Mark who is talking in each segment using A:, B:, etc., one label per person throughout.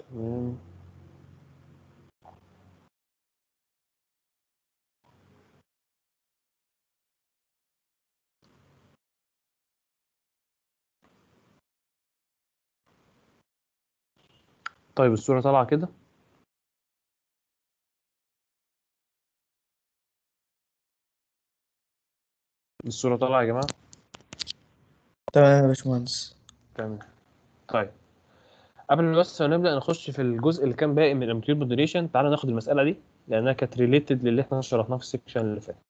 A: تمام طيب الصورة طالعة كده الصورة طالعة يا جماعة
B: تمام يا باشمهندس
A: تمام طيب قبل ما بس ما نبدأ نخش في الجزء اللي كان باقي من الامبليتيود مودريشن تعالى ناخد المسألة دي لأنها كانت ريليتد للي احنا شرحناه في السكشن اللي فات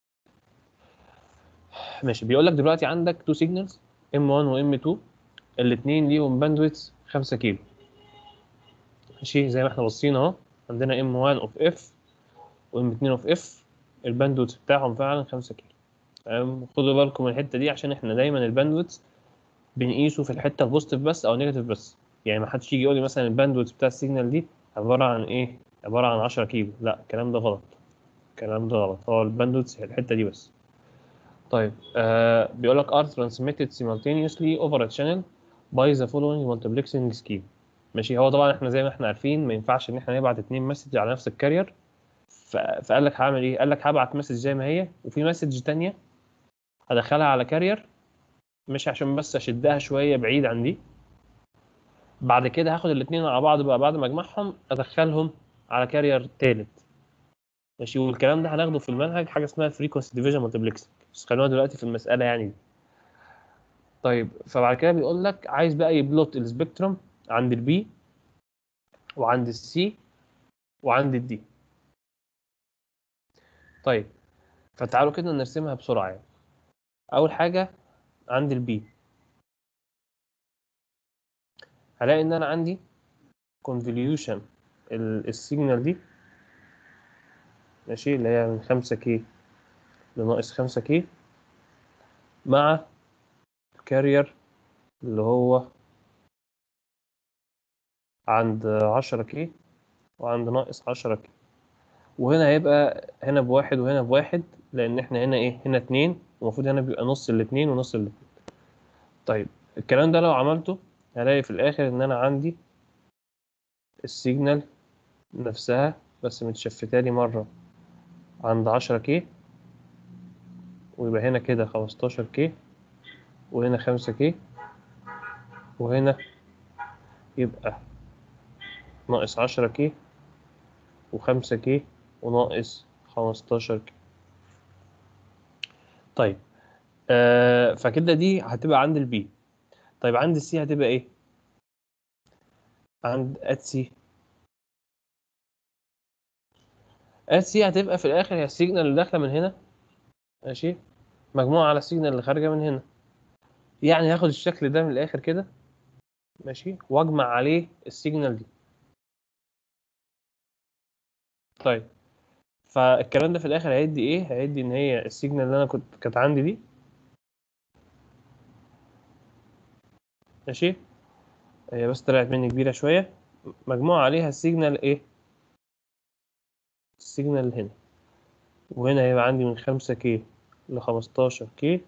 A: ماشي بيقول لك دلوقتي عندك تو سيجنالز ام 1 وام 2 الاثنين ليهم باندويث 5 كيلو ماشي زي ما احنا باصين اهو عندنا ام 1 اوف اف وام 2 اوف اف الباندويث بتاعهم فعلا 5 كيلو تمام خدوا بالكم من الحته دي عشان احنا دايما الباندويث بنقيسه في الحته البوزيتيف بس او نيجاتيف بس يعني ما حدش يجي يقول لي مثلا الباندويث بتاع السيجنال دي عباره عن ايه عباره عن 10 كيلو لا الكلام ده غلط الكلام ده غلط هو الباندويث هي الحته دي بس طيب آه بيقول لك are transmitted simultaneously over a channel by the following multiplexing scheme ماشي هو طبعا احنا زي ما احنا عارفين ما ينفعش ان احنا نبعت اتنين مسج على نفس الكارير ف- فقال لك هعمل ايه قال لك هبعت مسج زي ما هي وفي مسج تانية هدخلها على كارير مش عشان بس اشدها شويه بعيد عن دي بعد كده هاخد الاتنين مع بعض بقى بعد ما اجمعهم ادخلهم على كارير تالت ماشي والكلام ده هناخده في المنهج حاجه اسمها فريكونسي ديفيجن مالتيبلكسنج بس خلونا دلوقتي في المساله يعني دي. طيب فبعد كده بيقول لك عايز بقى يبلوت السبيكترم عند البي وعند السي وعند الدي طيب فتعالوا كده نرسمها بسرعه يعني اول حاجه عند البي هلاقي ان انا عندي convolution ال- السيجنال دي ماشي اللي هي من 5 كي لناقص 5 كي مع الكارير اللي هو عند 10 كي وعند ناقص 10 كي وهنا هيبقى هنا بواحد وهنا بواحد لان احنا هنا ايه هنا اتنين ومفروض هنا بيبقى نص الاتنين ونص الاتنين طيب الكلام ده لو عملته هلاقي في الاخر ان انا عندي السيجنال نفسها بس متشفتة لي مرة عند 10 كي ويبقى هنا كده 15 كي وهنا 5 كي وهنا يبقى ناقص 10 كي وخمسة كي وناقص 15 كي طيب آه فكده دي هتبقى عند البي طيب عند السي هتبقى ايه عند ات سي ات سي هتبقى في الاخر هي السيجنال اللي داخله من هنا ماشي مجموعه على السيجنال اللي خارجه من هنا يعني هاخد الشكل ده من الاخر كده ماشي واجمع عليه السيجنال دي طيب فالكلام ده في الاخر هيدي ايه هيدي ان هي السيجنال اللي انا كنت كانت عندي دي ماشي هي بس طلعت مني كبيره شويه مجموعه عليها السيجنال ايه السيجنال اللي هنا وهنا هيبقى عندي من 5 كي ل 15 كي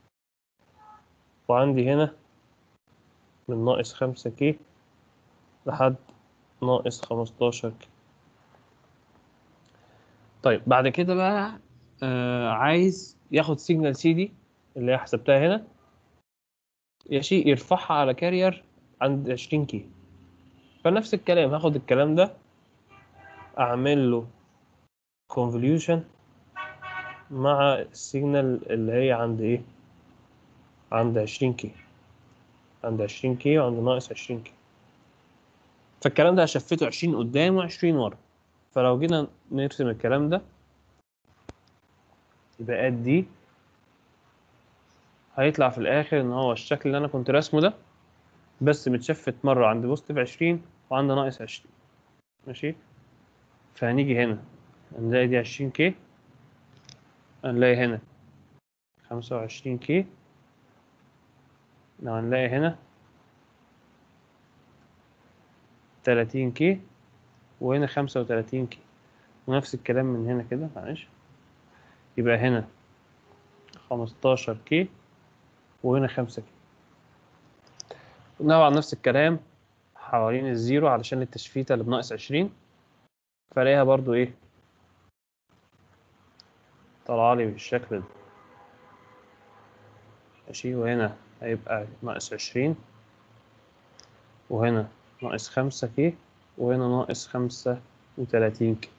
A: وعندي هنا من ناقص 5 كي لحد ناقص 15 كي طيب بعد كده بقى آه عايز ياخد سيجنال سي دي اللي هي حسبتها هنا ماشي يرفعها على كارير عند 20 كي فنفس الكلام هاخد الكلام ده اعمل له convolution مع السيجنال اللي هي عند ايه عند 20 كي عند 20 كي وعند ناقص 20 كي فالكلام ده هشفته 20 قدام و20 ورا فلو جينا نرسم الكلام ده يبقى قد دي هيطلع في الاخر ان هو الشكل اللي انا كنت راسمه ده بس متشفت مره عند بوزيتيف 20 وعند ناقص 20 ماشي فهنيجي هنا هنلاقي دي 20 كي هنلاقي هنا 25 كي لو هنلاقي هنا 30 كي وهنا 35 كي ونفس الكلام من هنا كده معلش يبقى هنا 15 كي وهنا 5 كي طبعا نفس الكلام حوالين الزيرو علشان التشفيته اللي بناقص 20 فالاقيها برضو ايه طالعه لي بالشكل ده ماشي وهنا هيبقى ناقص 20 وهنا ناقص 5 كي وهنا ناقص 35 كي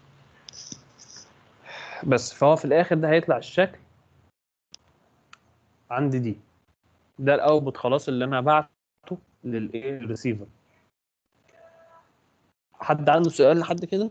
A: بس فهو في الاخر ده هيطلع الشكل عندي دي ده الاوتبوت خلاص اللي انا بعته للايه الريسيفر حد عنده سؤال لحد كده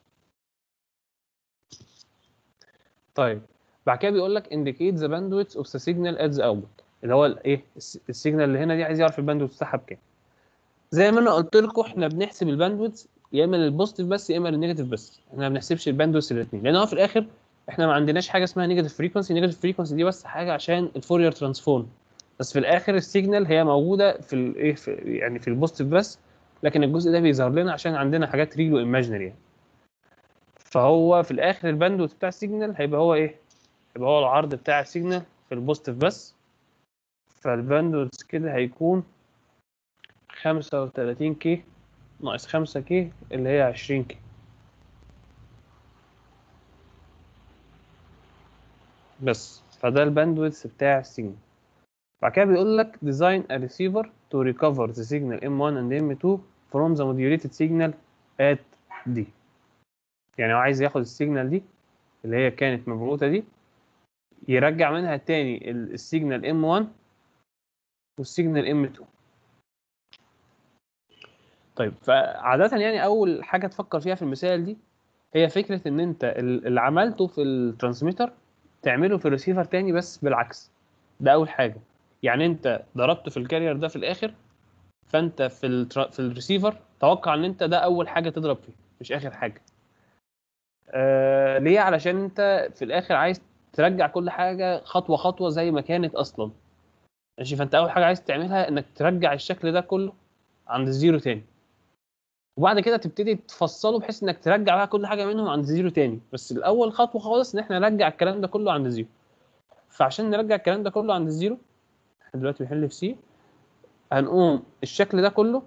A: طيب بعد كده بيقول لك indicate the bandwidth of the signal at the output اللي هو الايه الس- السيجنال اللي هنا دي عايز يعرف الباندويث بتاعها بكام زي ما انا قلت لكم احنا بنحسب الباندويث يا اما للبوزيتيف بس يا اما للنيجاتيف بس احنا ما بنحسبش الباندويث الاثنين لان هو في الاخر احنا ما عندناش حاجه اسمها نيجاتيف فريكونسي نيجاتيف فريكونسي دي بس حاجه عشان الفورير ترانسفورم بس في الاخر السيجنال هي موجوده في الايه في يعني في البوزيتيف بس لكن الجزء ده بيظهر لنا عشان عندنا حاجات ريل وايماجينري يعني. فهو في الاخر الباندويث بتاع السيجنال هيبقى هو ايه يبقى هو العرض بتاع السيجنال في البوزيتيف بس فالباندويث كده هيكون 35 كي ناقص 5 كي اللي هي 20 كي بس فده الباندويث بتاع السيجنال بعد كده بيقول لك design a receiver to recover the signal M1 and M2 from the modulated signal at D يعني هو عايز ياخد السيجنال دي اللي هي كانت مبعوثة دي يرجع منها تاني ال- السيجنال M1 والسيجنال M2 طيب فعادة يعني أول حاجة تفكر فيها في المثال دي هي فكرة إن أنت ال- اللي عملته في الترانسميتر تعمله في الريسيفر تاني بس بالعكس ده أول حاجة يعني أنت ضربت في الكارير ده في الآخر فأنت في الترا... في الريسيفر توقع إن أنت ده أول حاجة تضرب فيه مش آخر حاجة آه ليه علشان أنت في الآخر عايز ترجع كل حاجة خطوة خطوة زي ما كانت أصلا ماشي فأنت أول حاجة عايز تعملها إنك ترجع الشكل ده كله عند الزيرو تاني وبعد كده تبتدي تفصله بحيث انك ترجع بقى كل حاجه منهم عند زيرو تاني بس الاول خطوه خالص ان احنا نرجع الكلام ده كله عند زيرو فعشان نرجع الكلام ده كله عند الزيرو احنا دلوقتي بنحل في سي هنقوم الشكل ده كله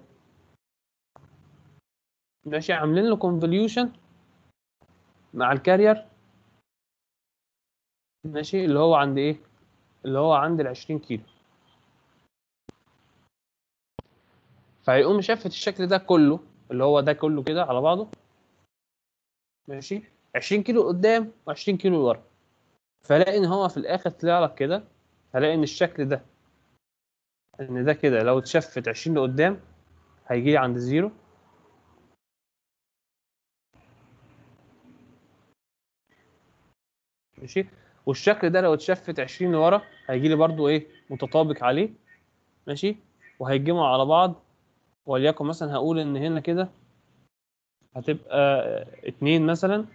A: ماشي عاملين له كونفوليوشن مع الكارير ماشي اللي هو عند ايه اللي هو عند ال 20 كيلو فهيقوم شافت الشكل ده كله اللي هو ده كله كده على بعضه ماشي 20 كيلو قدام و20 كيلو لورا فلاقي ان هو في الاخر طلع لك كده هلاقي ان الشكل ده ان ده كده لو اتشفت 20 لقدام هيجي لي عند زيرو ماشي والشكل ده لو اتشفت 20 لورا هيجي لي برضو ايه متطابق عليه ماشي وهيتجمعوا على بعض وليكن مثلا هقول ان هنا كده هتبقى اتنين مثلا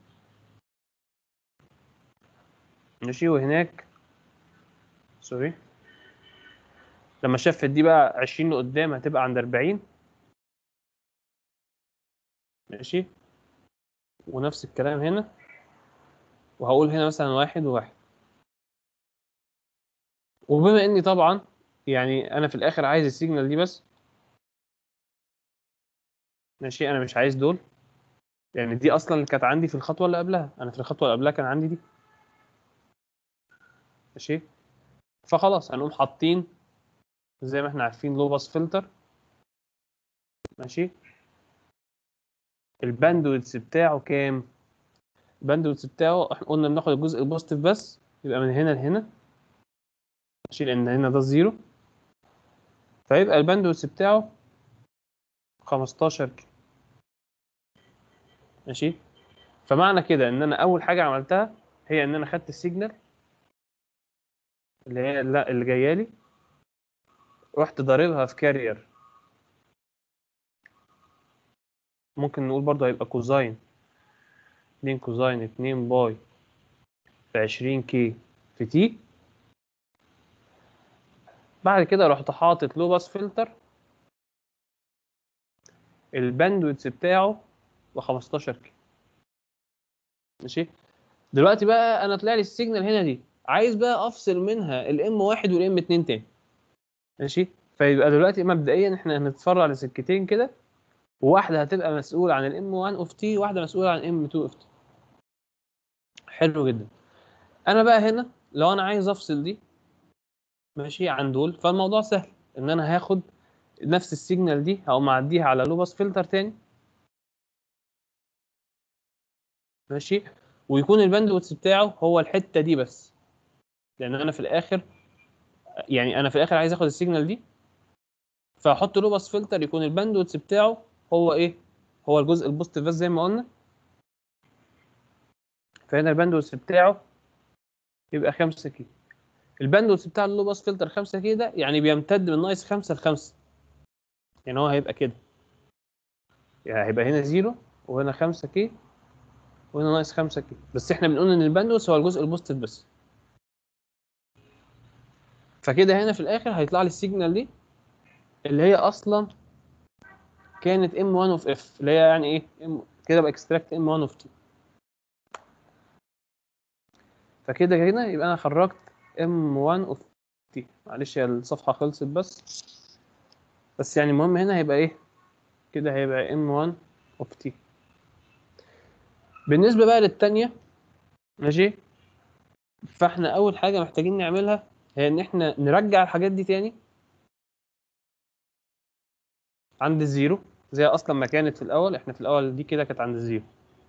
A: ماشي وهناك سوري لما شفت دي بقى عشرين لقدام هتبقى عند أربعين ماشي ونفس الكلام هنا وهقول هنا مثلا واحد وواحد وبما اني طبعا يعني انا في الاخر عايز السيجنال دي بس ماشي انا مش عايز دول يعني دي اصلا اللي كانت عندي في الخطوه اللي قبلها انا في الخطوه اللي قبلها كان عندي دي ماشي فخلاص هنقوم حاطين زي ما احنا عارفين لو باس فلتر ماشي الباندويتس بتاعه كام الباندويتس بتاعه احنا قلنا بناخد الجزء البوزيتيف بس يبقى من هنا لهنا ماشي لان هنا ده الزيرو فيبقى الباندويتس بتاعه 15 كيلو ماشي فمعنى كده ان انا اول حاجه عملتها هي ان انا خدت السيجنال اللي هي لا اللي جايه لي رحت ضاربها في كارير ممكن نقول برضه هيبقى كوزاين 2 كوزاين 2 باي في 20 كي في تي بعد كده رحت حاطط لو باس فلتر الباندويتس بتاعه ب 15 كي ماشي دلوقتي بقى انا طلع لي السيجنال هنا دي عايز بقى افصل منها الام واحد والام اتنين تاني ماشي فيبقى دلوقتي مبدئيا احنا هنتفرع لسكتين كده وواحده هتبقى مسؤوله عن الام 1 اوف تي واحده مسؤوله عن ام 2 اوف تي حلو جدا انا بقى هنا لو انا عايز افصل دي ماشي عن دول فالموضوع سهل ان انا هاخد نفس السيجنال دي او معديها على لوباس فلتر تاني ماشي ويكون الباندويث بتاعه هو الحته دي بس لان انا في الاخر يعني انا في الاخر عايز اخد السيجنال دي فاحط لوباس فلتر يكون الباندويث بتاعه هو ايه هو الجزء البوزيتيف بس زي ما قلنا فهنا الباندويث بتاعه يبقى 5 كي الباندويث بتاع اللوباس فلتر 5 كي ده يعني بيمتد من ناقص 5 ل 5 يعني هو هيبقى كده يعني هيبقى هنا 0 وهنا 5 كي وهنا ناقص 5 كي بس احنا بنقول ان الباندويث هو الجزء البوزيتيف بس فكده هنا في الاخر هيطلع لي السيجنال دي اللي هي اصلا كانت ام 1 اوف اف اللي هي يعني ايه M كده باكستراكت ام 1 اوف تي فكده هنا يبقى انا خرجت ام 1 اوف تي معلش يا الصفحه خلصت بس بس يعني المهم هنا هيبقى ايه كده هيبقى ام 1 اوف تي بالنسبه بقى للتانية ماشي فاحنا اول حاجه محتاجين نعملها هي ان احنا نرجع الحاجات دي تاني عند الزيرو زي اصلا ما كانت في الاول احنا في الاول دي كده كانت عند الزيرو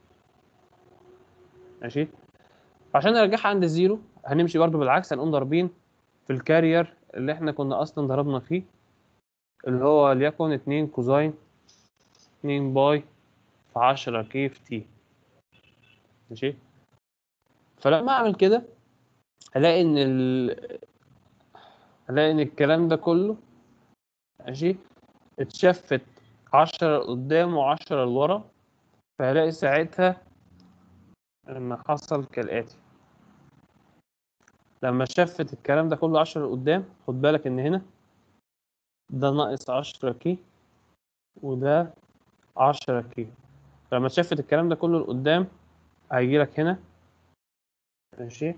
A: ماشي عشان نرجعها عند الزيرو هنمشي برضو بالعكس هنقوم ضاربين في الكارير اللي احنا كنا اصلا ضربنا فيه اللي هو ليكن 2 كوزاين 2 باي في 10 كي في تي ماشي فلما اعمل كده هلاقي ان ال... هلاقي ان الكلام ده كله ماشي اتشفت 10 لقدام و10 لورا فهلاقي ساعتها لما حصل كالآتي لما شفت الكلام ده كله 10 لقدام خد بالك ان هنا ده ناقص 10 كي وده 10 كي لما شفت الكلام ده كله لقدام هيجي لك هنا ماشي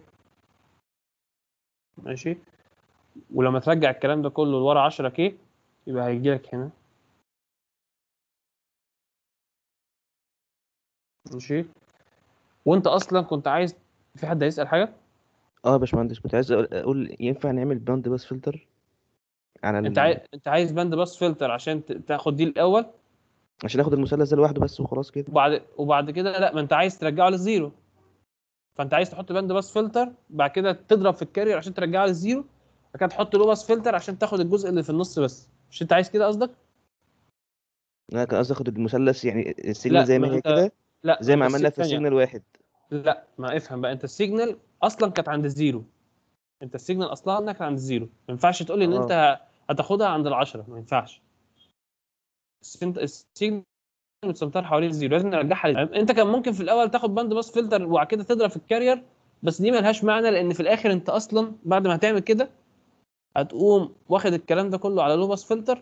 A: ماشي ولما ترجع الكلام ده كله لورا 10 كي يبقى هيجي لك هنا ماشي وانت اصلا كنت عايز في حد هيسأل حاجه
B: اه يا باشمهندس كنت عايز أقول- اقول ينفع نعمل باوند باس فلتر على ال...
A: انت عايز انت عايز باند باس فلتر عشان ت- تاخد دي الاول
B: عشان اخد المثلث ده لوحده بس وخلاص كده
A: وبعد وبعد كده لا ما انت عايز ترجعه للزيرو فانت عايز تحط باند باس فلتر بعد كده تضرب في الكارير عشان ترجعه للزيرو بعد كده تحط لو باس فلتر عشان تاخد الجزء اللي في النص بس مش انت عايز كده قصدك
B: انا كان قصدي اخد المثلث يعني
A: لا،
B: السيجنال زي
A: ما
B: ما هي
A: انت-
B: كده
A: لا
B: زي ما
A: انت
B: عملنا في
A: ثانية.
B: السيجنال واحد
A: لا ما افهم بقى انت السيجنال اصلا كانت عند الزيرو انت السيجنال اصلا انك عند الزيرو ما ينفعش تقول لي ان
B: اه.
A: انت هتاخدها عند العشرة ما ينفعش بس انت السيجنال متسنتر حوالين الزيرو لازم نرجعها لل- انت كان ممكن في الاول تاخد باند باس فلتر وبعد كده تضرب في الكارير بس دي ملهاش معنى لان في الاخر انت اصلا بعد ما هتعمل كده هتقوم واخد الكلام ده كله على لو باس فلتر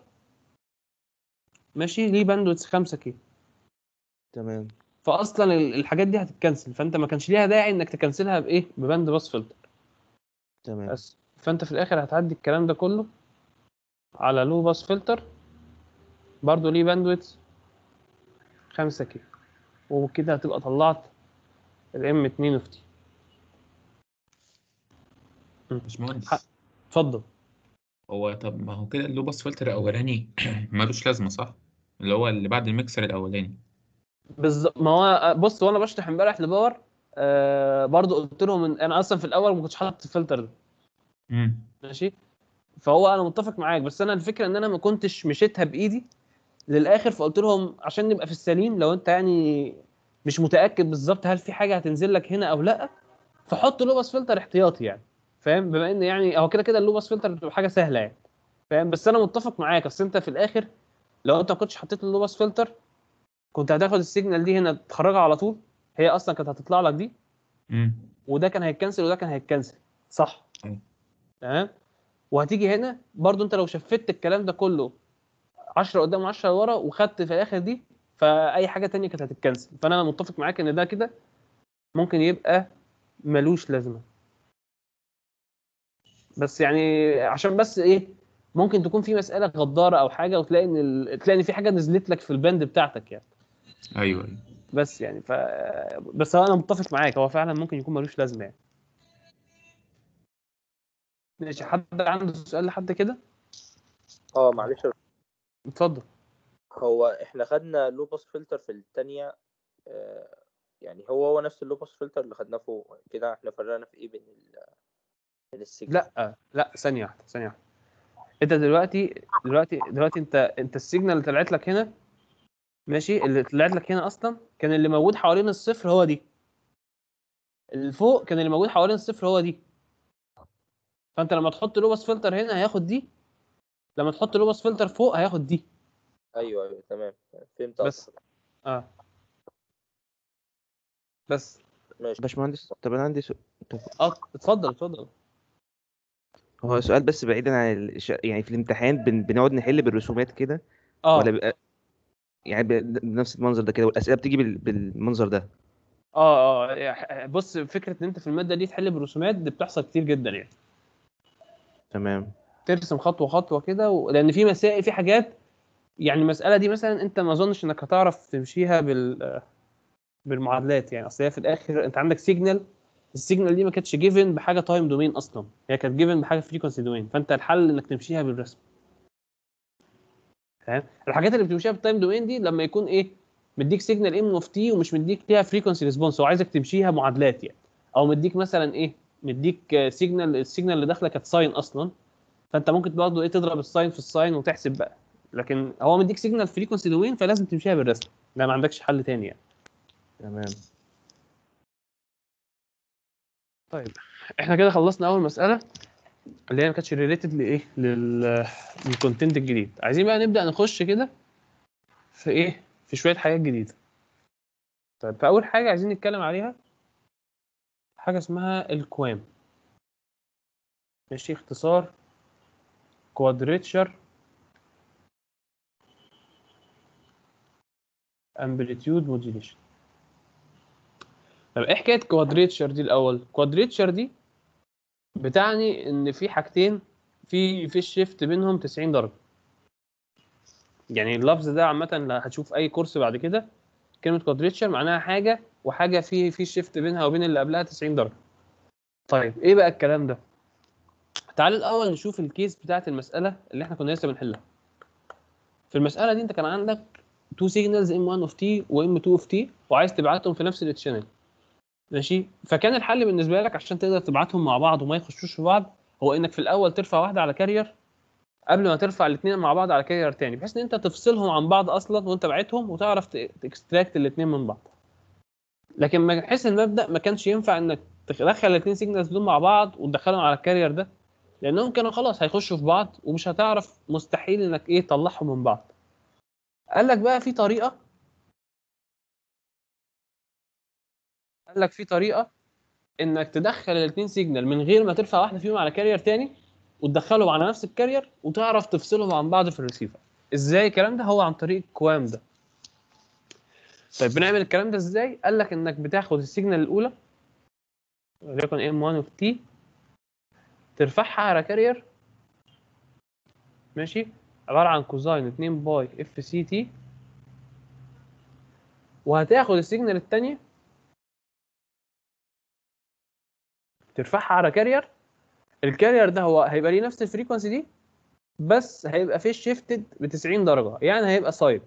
A: ماشي ليه باندويث 5 كي
B: تمام
A: فاصلا ال- الحاجات دي هتتكنسل فانت ما كانش ليها داعي انك تكنسلها بايه بباند باس فلتر
B: تمام
A: بس فانت في الاخر هتعدي الكلام ده كله على لو باس فلتر برضو ليه باندويث 5 كيلو وكده هتبقى طلعت الام 2 اوف تي
C: باشمهندس
A: حق. اتفضل
C: هو طب ما هو كده اللوباس فلتر الاولاني ملوش لازمه صح اللي هو اللي بعد الميكسر الاولاني
A: بالظبط ما هو بص وانا بشرح امبارح لباور آه برضو قلت لهم ان انا اصلا في الاول ما كنتش حاطط الفلتر ده
C: امم
A: ماشي فهو انا متفق معاك بس انا الفكره ان انا ما كنتش مشيتها بايدي للاخر فقلت لهم عشان نبقى في السليم لو انت يعني مش متاكد بالظبط هل في حاجه هتنزل لك هنا او لا فحط لوباس فلتر احتياطي يعني فاهم بما ان يعني هو كده كده اللوباس فلتر بتبقى حاجه سهله يعني فاهم بس انا متفق معاك اصل انت في الاخر لو انت ما كنتش حطيت اللوباس فلتر كنت هتاخد السيجنال دي هنا تخرجها على طول هي اصلا كانت هتطلع لك دي
C: امم
A: وده كان هيتكنسل وده كان هيتكنسل صح
C: أيوة.
A: تمام وهتيجي هنا برضو انت لو شفت الكلام ده كله 10 قدام و10 ورا وخدت في الاخر دي فاي حاجه تانية كانت هتتكنسل فانا متفق معاك ان ده كده ممكن يبقى ملوش لازمه بس يعني عشان بس ايه ممكن تكون في مساله غداره او حاجه وتلاقي ان ال... تلاقي ان في حاجه نزلت لك في البند بتاعتك يعني
C: ايوه ايوه
A: بس يعني ف بس هو انا متفق معاك هو فعلا ممكن يكون ملوش لازمه يعني ماشي حد عنده سؤال لحد كده
D: اه معلش
A: اتفضل
D: هو احنا خدنا لو باس فلتر في التانية آه، يعني هو هو نفس اللو باس فلتر اللي خدناه فوق كده احنا فرقنا في ايه بين ال بين السجن
A: لا لا ثانيه واحده ثانيه واحده انت دلوقتي دلوقتي دلوقتي انت انت السيجنال اللي طلعت لك هنا ماشي اللي طلعت لك هنا اصلا كان اللي موجود حوالين الصفر هو دي اللي فوق كان اللي موجود حوالين الصفر هو دي فانت لما تحط لوبس فلتر هنا هياخد دي لما تحط لوبس فلتر فوق هياخد دي
D: ايوه ايوه تمام فهمت
A: بس.
D: قصدك
A: اه بس
D: ماشي
B: باشمهندس طب انا عندي سؤال
A: اه اتفضل اتفضل
B: هو سؤال بس بعيدا عن الش... يعني في الامتحان بن... بنقعد نحل بالرسومات كده
A: اه
B: ولا بيبقى يعني ب- بنفس المنظر ده كده والاسئله بتيجي بال... بالمنظر ده
A: اه اه يا- بص فكره ان انت في الماده دي تحل برسومات دي بتحصل كتير جدا يعني
B: تمام
A: ترسم خطوه خطوه كده و... لان في مسائل في حاجات يعني المساله دي مثلا انت ما اظنش انك هتعرف تمشيها بال بالمعادلات يعني اصل هي في الاخر انت عندك سيجنال السيجنال دي ما كانتش جيفن بحاجه تايم دومين اصلا هي كانت جيفن بحاجه فريكونسي دومين فانت الحل انك تمشيها بالرسم فاهم الحاجات اللي بتمشيها بالتايم دومين دي لما يكون ايه مديك سيجنال ام اوف تي ومش مديك ليها فريكونسي ريسبونس هو عايزك تمشيها معادلات يعني او مديك مثلا ايه مديك سيجنال السيجنال اللي داخله كانت ساين اصلا فانت ممكن برضه ايه تضرب الساين في الساين وتحسب بقى لكن هو مديك سيجنال فريكونسي دومين فلازم تمشيها بالرسم لا ما عندكش حل تاني يعني
B: تمام
A: طيب احنا كده خلصنا اول مساله اللي هي ما كانتش ريليتد لايه لل للكونتنت الجديد عايزين بقى نبدا نخش كده في ايه في شويه حاجات جديده طيب فاول حاجه عايزين نتكلم عليها حاجه اسمها الكوام ماشي اختصار كوادريتشر امبليتيود موديليشن طب ايه حكايه كوادريتشر دي الاول كوادريتشر دي بتعني ان في حاجتين في في الشيفت بينهم 90 درجه يعني اللفظ ده عامه لو هتشوف اي كورس بعد كده كلمه كوادريتشر معناها حاجه وحاجه في في شيفت بينها وبين اللي قبلها 90 درجه طيب ايه بقى الكلام ده تعال الاول نشوف الكيس بتاعت المساله اللي احنا كنا لسه بنحلها في المساله دي انت كان عندك تو سيجنالز ام 1 اوف تي وام 2 اوف تي وعايز تبعتهم في نفس التشانل ماشي فكان الحل بالنسبه لك عشان تقدر تبعتهم مع بعض وما يخشوش في بعض هو انك في الاول ترفع واحده على كارير قبل ما ترفع الاثنين مع بعض على كارير تاني بحيث ان انت تفصلهم عن بعض اصلا وانت باعتهم وتعرف تكستراكت الاثنين من بعض لكن من حيث المبدا ما كانش ينفع انك تدخل الاثنين سيجنالز دول مع بعض وتدخلهم على الكارير ده لانهم كانوا خلاص هيخشوا في بعض ومش هتعرف مستحيل انك ايه تطلعهم من بعض قال لك بقى في طريقه قال لك في طريقه انك تدخل الاثنين سيجنال من غير ما ترفع واحده فيهم على كارير تاني وتدخلهم على نفس الكارير وتعرف تفصلهم عن بعض في الريسيفر ازاي الكلام ده هو عن طريق الكوام ده طيب بنعمل الكلام ده ازاي قال لك انك بتاخد السيجنال الاولى وليكن ام 1 اوف تي ترفعها على كارير ماشي عباره عن كوزاين 2 باي اف سي تي وهتاخد السيجنال الثانيه ترفعها على كارير الكارير ده هو هيبقى ليه نفس الفريكونسي دي بس هيبقى فيه شيفتد ب 90 درجه يعني هيبقى سايد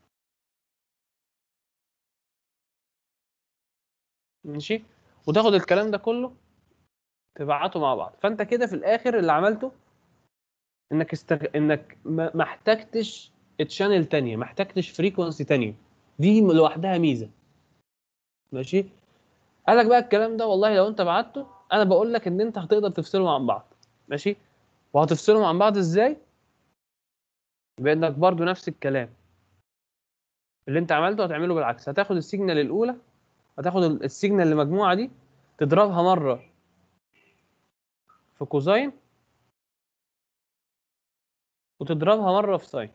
A: ماشي وتاخد الكلام ده كله تبعته مع بعض فانت كده في الاخر اللي عملته انك استغ... انك ما ما احتجتش تشانل تانية ما احتجتش فريكونسي تانية دي لوحدها ميزه ماشي قال لك بقى الكلام ده والله لو انت بعته انا بقول لك ان انت هتقدر تفصلهم عن بعض ماشي وهتفصلهم عن بعض ازاي بانك برضو نفس الكلام اللي انت عملته هتعمله بالعكس هتاخد السيجنال الاولى هتاخد ال- السيجنال المجموعه دي تضربها مره في كوزاين وتضربها مره في ساين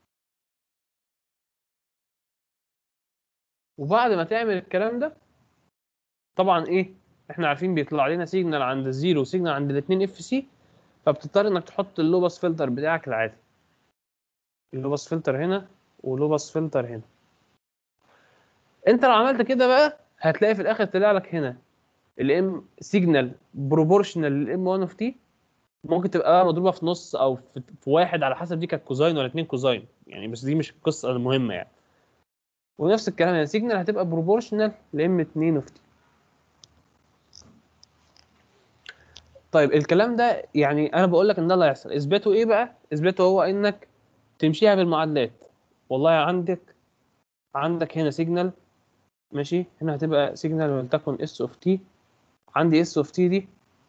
A: وبعد ما تعمل الكلام ده طبعا ايه احنا عارفين بيطلع لنا سيجنال عند الزيرو وسيجنال عند الاثنين اف سي فبتضطر انك تحط اللوبس فلتر بتاعك العادي اللوبس فلتر هنا ولوبس فلتر هنا انت لو عملت كده بقى هتلاقي في الاخر طلع لك هنا الام سيجنال بروبورشنال للام 1 اوف تي ممكن تبقى بقى مضروبه في نص او في, في واحد على حسب دي كانت كوزاين ولا اتنين كوزاين يعني بس دي مش القصه المهمه يعني ونفس الكلام يعني سيجنال هتبقى بروبورشنال لام 2 اوف تي طيب الكلام ده يعني انا بقول لك ان ده اللي هيحصل اثباته ايه بقى اثباته هو انك تمشيها بالمعادلات والله عندك عندك هنا سيجنال ماشي هنا هتبقى سيجنال ولتكن اس اوف تي عندي اس اوف تي دي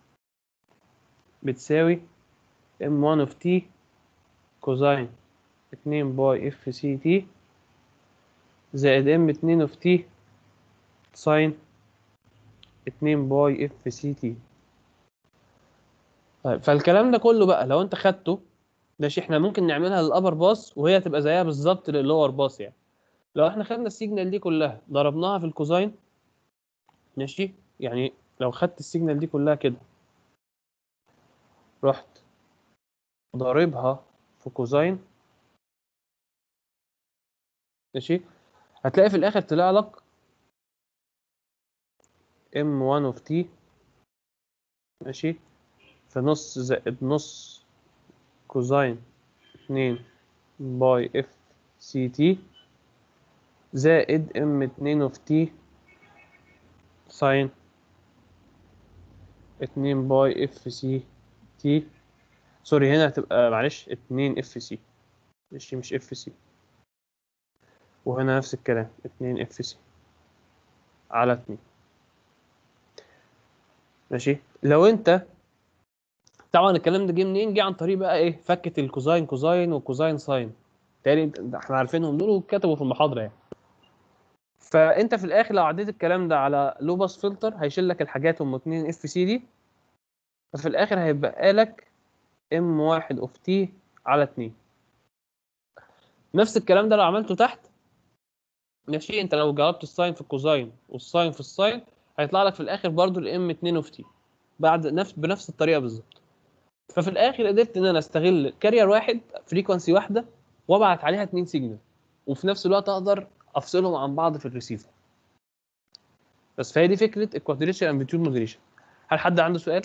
A: بتساوي ام 1 اوف تي كوزاين 2 باي اف سي تي زائد ام 2 اوف تي ساين 2 باي اف سي تي طيب فالكلام ده كله بقى لو انت خدته ماشي احنا ممكن نعملها للابر باس وهي تبقى زيها بالظبط للور باس يعني لو احنا خدنا السيجنال دي كلها ضربناها في الكوزاين ماشي يعني لو خدت السيجنال دي كلها كده رحت ضاربها في كوزاين ماشي هتلاقي في الاخر طلع لك m1 of t ماشي في نص زائد نص كوزاين 2 باي اف سي تي زائد ام 2 اوف تي ساين 2 باي اف سي تي سوري هنا هتبقى معلش 2 اف سي ماشي مش اف سي وهنا نفس الكلام 2 اف سي على 2 ماشي لو انت طبعا الكلام ده جه منين جه عن طريق بقى ايه فكه الكوزاين كوزاين والكوزاين ساين تاني احنا عارفينهم دول وكتبوا في المحاضره يعني فانت في الاخر لو عديت الكلام ده على لوباس فلتر هيشيل لك الحاجات ام 2 اف سي دي ففي الاخر هيبقى لك ام 1 اوف تي على 2 نفس الكلام ده لو عملته تحت ماشي انت لو جربت الساين في الكوزاين والساين في الساين هيطلع لك في الاخر برضو الام 2 اوف تي بعد نفس بنفس الطريقه بالظبط ففي الاخر قدرت ان انا استغل كارير واحد فريكونسي واحده وابعت عليها اتنين سيجنال وفي نفس الوقت اقدر افصلهم عن بعض في الريسيفر بس فهي دي فكره الكوادريتشر امبليتيود موديليشن هل حد عنده سؤال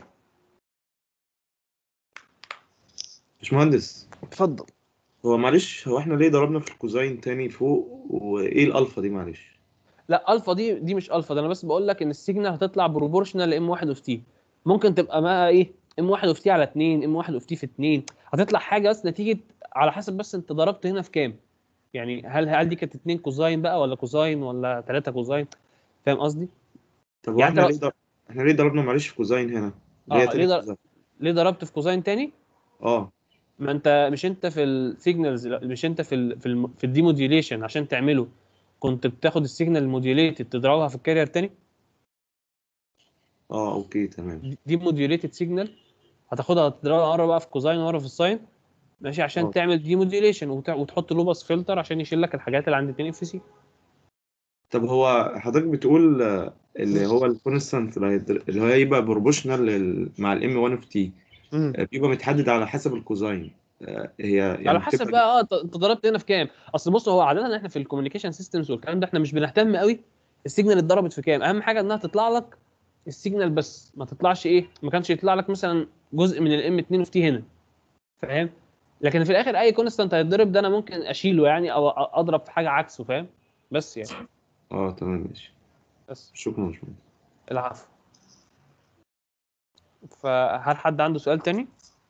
E: باشمهندس
A: اتفضل
E: هو معلش هو احنا ليه ضربنا في الكوزاين تاني فوق وايه الالفا دي معلش
A: لا الفا دي دي مش الفا ده انا بس بقول لك ان السيجنال هتطلع بروبورشنال لام 1 اوف تي ممكن تبقى بقى ايه ام 1 اوف تي على 2 ام 1 اوف تي في 2 هتطلع حاجه بس نتيجه على حسب بس انت ضربت هنا في كام يعني هل هل دي كانت 2 كوزاين بقى ولا كوزاين ولا 3 كوزاين فاهم قصدي
E: طب هو
A: يعني
E: احنا
A: انت
E: ليه ضرب... احنا ليه ضربنا معلش في كوزاين هنا
A: اه،
E: ليه تاني
A: ليه ضر-
E: كوزاين؟
A: ليه ضربت في كوزاين تاني
E: اه
A: ما انت مش انت في السيجنالز مش انت في ال في ال في الديموديوليشن عشان تعمله كنت بتاخد السيجنال الموديوليتد تضربها في الكارير تاني
E: اه اوكي تمام
A: دي موديوليتد سيجنال هتاخدها تضربها مره بقى في كوزاين ومره في الساين ماشي عشان
E: اه.
A: تعمل دي موديوليشن وتحط لوبس فلتر عشان يشيل لك الحاجات اللي عند 2 اف سي
E: طب هو حضرتك بتقول آه، اللي هو الكونستانت اللي هو يبقى بروبوشنال مع الام 1 اوف تي بيبقى متحدد على حسب الكوزاين آه، هي يعني
A: على حسب
E: بتبقى-
A: بقى اه انت انت ضربت هنا في كام اصل بص هو عاده احنا في الكوميونيكيشن سيستمز والكلام ده احنا مش بنهتم قوي السيجنال اتضربت في كام اهم حاجه انها تطلع لك السيجنال بس ما تطلعش ايه ما كانش يطلع لك مثلا جزء من الام 2 اوف تي هنا فاهم لكن في الاخر اي كونستانت هيتضرب ده انا ممكن اشيله يعني او أ- اضرب في حاجه عكسه فاهم بس يعني
E: اه تمام ماشي
A: بس
E: شكرا يا باشمهندس
A: العفو فهل حد عنده سؤال تاني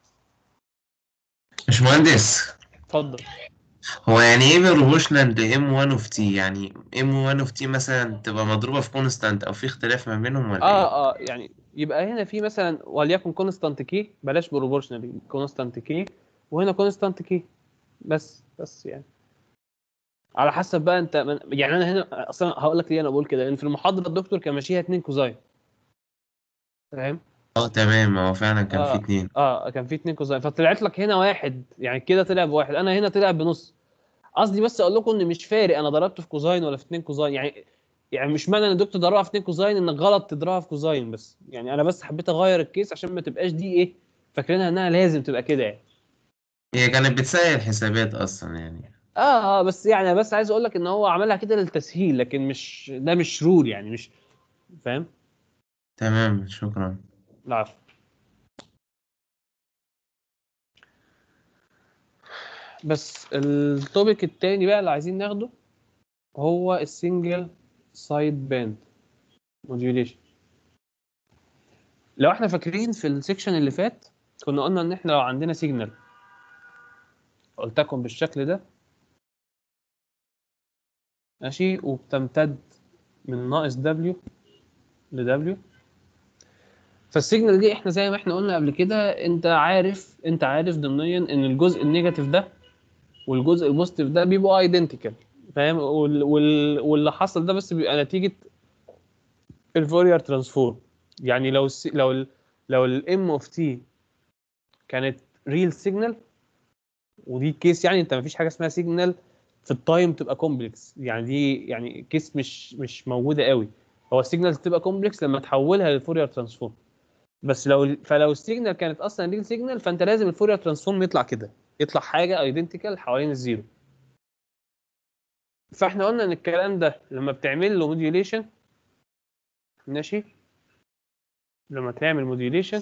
F: مش مهندس
A: اتفضل
F: هو يعني ايه بروبوشنال ام 1 اوف تي يعني ام 1 اوف تي مثلا تبقى مضروبه في كونستانت او في اختلاف ما بينهم ولا ايه
A: اه اه يعني يبقى هنا في مثلا وليكن كونستانت كي بلاش بروبورشنال كونستانت كي وهنا كونستانت كي بس بس يعني على حسب بقى انت من يعني انا هنا اصلا هقول لك ليه انا بقول كده لان في المحاضره الدكتور كان ماشيها 2 كوزاين فاهم
F: اه تمام هو فعلا كان
A: آه.
F: في اتنين
A: اه كان في 2 كوزاين فطلعت لك هنا واحد يعني كده طلع بواحد انا هنا طلع بنص قصدي بس اقول لكم ان مش فارق انا ضربت في كوزاين ولا في 2 كوزاين يعني يعني مش معنى ان الدكتور ضربها في 2 كوزاين انك غلط تضربها في كوزاين بس يعني انا بس حبيت اغير الكيس عشان ما تبقاش دي ايه فاكرينها انها لازم تبقى كده يعني
F: هي كانت بتسهل حسابات اصلا يعني
A: اه اه بس يعني بس عايز اقول لك ان هو عملها كده للتسهيل لكن مش ده مش رول يعني مش فاهم
F: تمام شكرا
A: لا عفوا بس التوبيك التاني بقى اللي عايزين ناخده هو السنجل سايد باند موديوليشن لو احنا فاكرين في السكشن اللي فات كنا قلنا ان احنا لو عندنا سيجنال قلت لكم بالشكل ده ماشي وبتمتد من ناقص دبليو لدبليو فالسيجنال دي احنا زي ما احنا قلنا قبل كده انت عارف انت عارف ضمنيا ان الجزء النيجاتيف ده والجزء البوزيتيف ده بيبقوا ايدنتيكال فاهم وال... وال... واللي حصل ده بس بيبقى نتيجه الفورير ترانسفورم يعني لو الس... لو ال... لو الام اوف تي كانت ريل سيجنال ودي كيس يعني انت ما فيش حاجه اسمها سيجنال في التايم تبقى كومبلكس يعني دي يعني كيس مش مش موجوده قوي هو السيجنال تبقى كومبلكس لما تحولها للفورير ترانسفورم بس لو فلو السيجنال كانت اصلا ريل سيجنال فانت لازم الفورير ترانسفورم يطلع كده يطلع حاجه ايدنتيكال حوالين الزيرو فاحنا قلنا ان الكلام ده لما بتعمل له موديوليشن ماشي لما تعمل موديوليشن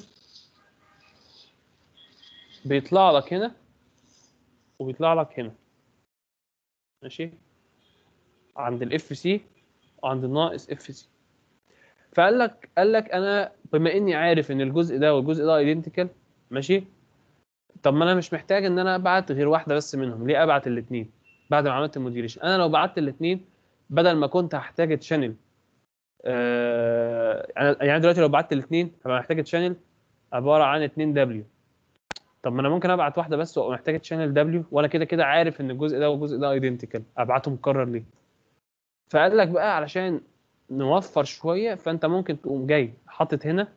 A: بيطلع لك هنا وبيطلع لك هنا ماشي عند الاف سي وعند الناقص اف سي فقال لك قال لك انا بما اني عارف ان الجزء ده والجزء ده ايدنتيكال ماشي طب ما انا مش محتاج ان انا ابعت غير واحده بس منهم ليه ابعت الاثنين بعد ما عملت الموديوليشن انا لو بعت الاثنين بدل ما كنت هحتاج تشانل آه يعني دلوقتي لو بعت الاثنين هبقى محتاج تشانل عباره عن 2 دبليو طب ما انا ممكن ابعت واحده بس وابقى محتاج تشانل دبليو وانا كده كده عارف ان الجزء ده والجزء ده ايدنتيكال ابعته مكرر ليه فقال لك بقى علشان نوفر شويه فانت ممكن تقوم جاي حاطط هنا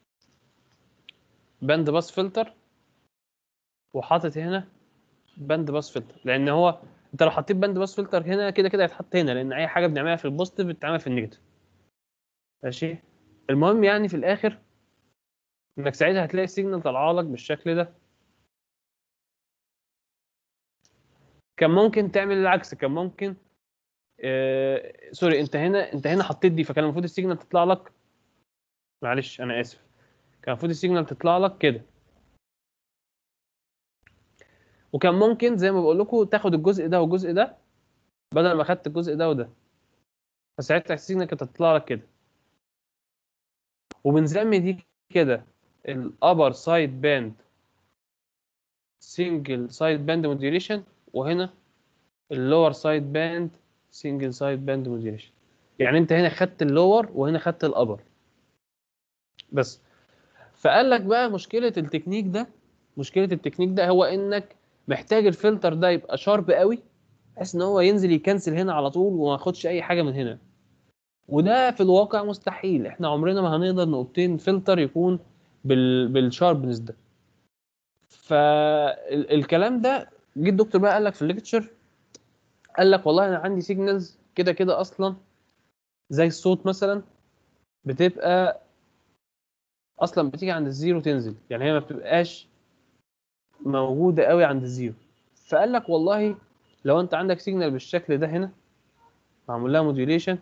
A: باند باس فلتر وحاطط هنا باند باس فلتر لان هو انت لو حطيت باند باس فلتر هنا كده كده هيتحط هنا لان اي حاجه بنعملها في البوزيتيف بتتعمل في النيجاتيف ماشي المهم يعني في الاخر انك ساعتها هتلاقي السيجنال طالعه لك بالشكل ده كان ممكن تعمل العكس كان ممكن آه... سوري انت هنا انت هنا حطيت دي فكان المفروض السيجنال تطلع لك معلش انا اسف كان المفروض السيجنال تطلع لك كده وكان ممكن زي ما بقول لكم تاخد الجزء ده والجزء ده بدل ما خدت الجزء ده وده فساعتها السيجنال كانت هتطلع لك كده وبنسمي دي كده الابر سايد باند سنجل سايد باند موديوليشن وهنا اللور سايد باند سنجل سايد باند موديوليشن يعني انت هنا خدت اللور وهنا خدت الابر بس فقال لك بقى مشكله التكنيك ده مشكله التكنيك ده هو انك محتاج الفلتر ده يبقى شارب قوي بحيث ان هو ينزل يكنسل هنا على طول وما ياخدش اي حاجه من هنا وده في الواقع مستحيل احنا عمرنا ما هنقدر نوبتين فلتر يكون بال بالشاربنس ده فالكلام ده جه الدكتور بقى قال لك في الليكتشر قال لك والله انا عندي سيجنالز كده كده اصلا زي الصوت مثلا بتبقى اصلا بتيجي عند الزيرو تنزل يعني هي ما بتبقاش موجوده قوي عند الزيرو فقال لك والله لو انت عندك سيجنال بالشكل ده هنا معمول لها موديوليشن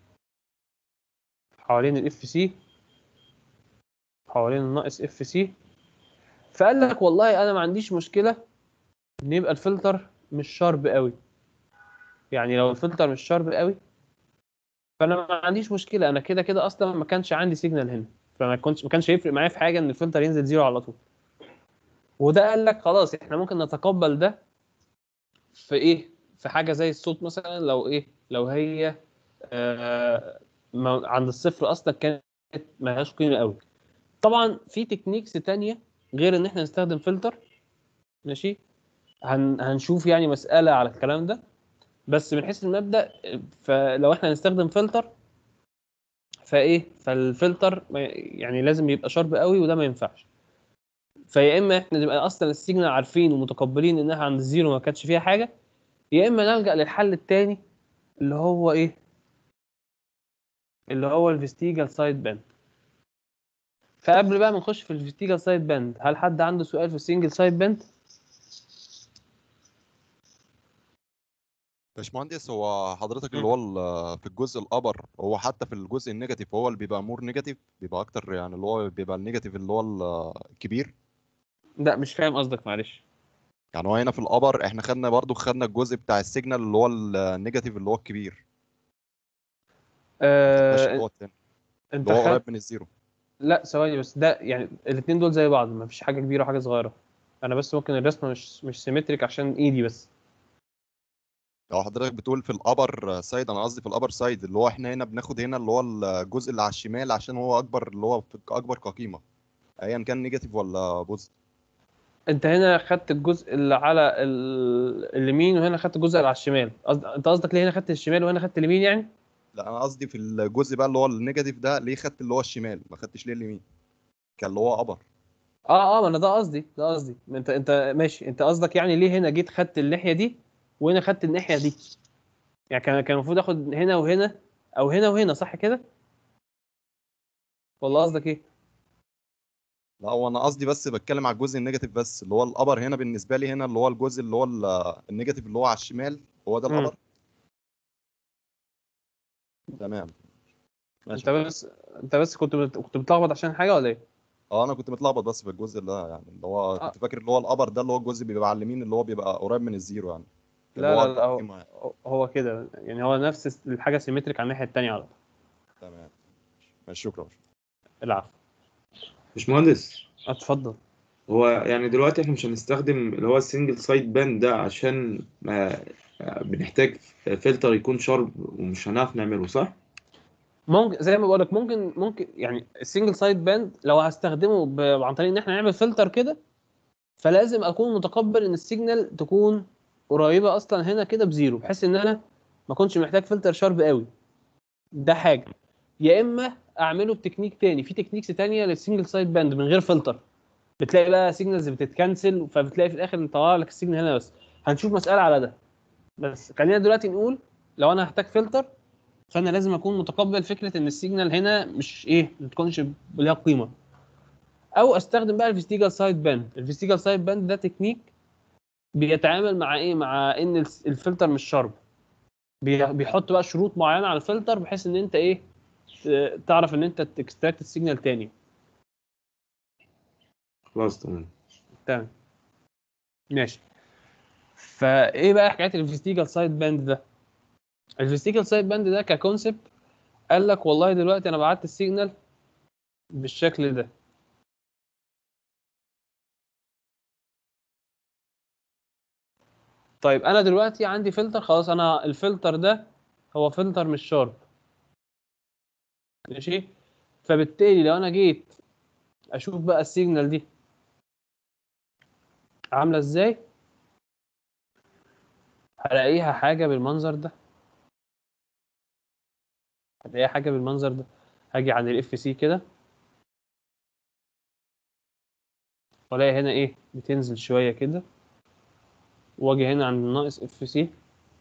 A: حوالين الاف سي حوالين الناقص اف سي فقال لك والله انا ما عنديش مشكله ان يبقى الفلتر مش شارب قوي يعني لو الفلتر مش شارب قوي فانا ما عنديش مشكله انا كده كده اصلا ما كانش عندي سيجنال هنا فما كنتش ما كانش هيفرق معايا في حاجه ان الفلتر ينزل زيرو على طول وده قال لك خلاص احنا ممكن نتقبل ده في ايه في حاجه زي الصوت مثلا لو ايه لو هي آه عند الصفر اصلا كانت ملهاش قيمه قوي طبعا في تكنيكس تانية غير ان احنا نستخدم فلتر ماشي هن هنشوف يعني مساله على الكلام ده بس من حيث المبدا فلو احنا هنستخدم فلتر فايه فالفلتر يعني لازم يبقى شارب قوي وده ما ينفعش فيا اما احنا نبقى اصلا السيجنال عارفين ومتقبلين انها عند الزيرو ما كانتش فيها حاجه يا اما نلجا للحل الثاني اللي هو ايه اللي هو الفيستيجال سايد باند فقبل بقى ما نخش في الفيستيجال سايد باند هل حد عنده سؤال في السنجل سايد باند
G: باشمهندس هو حضرتك اللي هو ال- في الجزء الابر هو حتى في الجزء النيجاتيف هو اللي بيبقى مور نيجاتيف بيبقى اكتر يعني اللي هو بيبقى النيجاتيف اللي هو ال- الكبير
A: لا مش فاهم قصدك معلش
G: يعني هو هنا في الابر احنا خدنا برضو خدنا الجزء بتاع السيجنال اللي هو النيجاتيف اللي هو الكبير مش اللي
A: آه
G: هو التاني
A: انت
G: اللي هو
A: خدت
G: قريب من الزيرو
A: لا ثواني بس ده يعني الاثنين دول زي بعض ما فيش حاجه كبيره وحاجه صغيره انا بس ممكن الرسمه مش مش سيمتريك عشان ايدي بس
G: لو حضرتك بتقول في الابر سايد انا قصدي في الابر سايد اللي هو احنا هنا بناخد هنا اللي هو الجزء اللي على الشمال عشان هو اكبر اللي هو في- اكبر كقيمه ايا كان نيجاتيف ولا بوزيتيف
A: انت هنا خدت الجزء اللي على ال- اليمين وهنا خدت الجزء اللي على الشمال قصد... انت قصدك ليه هنا خدت الشمال وهنا خدت اليمين يعني
G: لا انا قصدي في الجزء بقى اللي هو النيجاتيف ده ليه خدت اللي هو الشمال ما خدتش ليه اليمين كان اللي هو ابر
A: اه اه ما انا ده قصدي ده قصدي ما انت انت ماشي انت قصدك يعني ليه هنا جيت خدت الناحيه دي وهنا خدت الناحيه دي يعني كان كان المفروض اخد هنا وهنا او هنا وهنا صح كده والله قصدك ايه
G: لا هو انا قصدي بس بتكلم على الجزء النيجاتيف بس اللي هو الابر هنا بالنسبه لي هنا اللي هو الجزء اللي هو ال- النيجاتيف اللي هو على الشمال هو ده
A: مم.
G: الابر تمام ماشي
A: انت بس انت بس كنت بت... كنت بتلخبط عشان حاجه ولا ايه
G: اه انا كنت متلخبط بس في الجزء ده يعني اللي هو
A: آه.
G: كنت فاكر اللي هو الابر ده اللي هو الجزء بيبقى على اليمين اللي هو بيبقى قريب من الزيرو يعني اللي
A: لا
G: هو
A: لا لا هو,
G: القيمة يعني.
A: هو كده يعني هو نفس الحاجه سيمتريك على الناحيه الثانيه على طول
G: تمام ماشي شكرا
A: العفو
E: باشمهندس
A: اتفضل
E: هو يعني دلوقتي احنا مش هنستخدم اللي هو السنجل سايد باند ده عشان ما بنحتاج فلتر يكون شارب ومش هنعرف نعمله صح؟
A: ممكن زي ما بقول لك ممكن ممكن يعني السنجل سايد باند لو هستخدمه ب... عن طريق ان احنا نعمل فلتر كده فلازم اكون متقبل ان السيجنال تكون قريبه اصلا هنا كده بزيرو بحيث ان انا ما اكونش محتاج فلتر شارب قوي ده حاجه يا اما اعمله بتكنيك تاني في تكنيكس تانية للسنجل سايد باند من غير فلتر بتلاقي بقى سيجنالز بتتكنسل فبتلاقي في الاخر طلع لك السيجنال هنا بس هنشوف مساله على ده بس خلينا دلوقتي نقول لو انا هحتاج فلتر فانا لازم اكون متقبل فكره ان السيجنال هنا مش ايه ما تكونش ليها قيمه او استخدم بقى الفيستيجال سايد باند الفيستيجال سايد باند ده تكنيك بيتعامل مع ايه مع ان الس- الفلتر مش شارب بي- بيحط بقى شروط معينه على الفلتر بحيث ان انت ايه ت- تعرف ان انت تكستراكت السيجنال تاني
E: خلاص تمام
A: تمام ماشي فايه بقى حكايه الفيستيجال سايد باند ده الفيستيجال سايد باند ده ككونسبت قال لك والله دلوقتي انا بعت السيجنال بالشكل ده طيب انا دلوقتي عندي فلتر خلاص انا الفلتر ده هو فلتر مش شارب ماشي فبالتالي لو انا جيت اشوف بقى السيجنال دي عامله ازاي هلاقيها حاجه بالمنظر ده هلاقيها حاجه بالمنظر ده هاجي عند الاف سي كده والاقي هنا ايه بتنزل شويه كده واجي هنا عند ناقص اف سي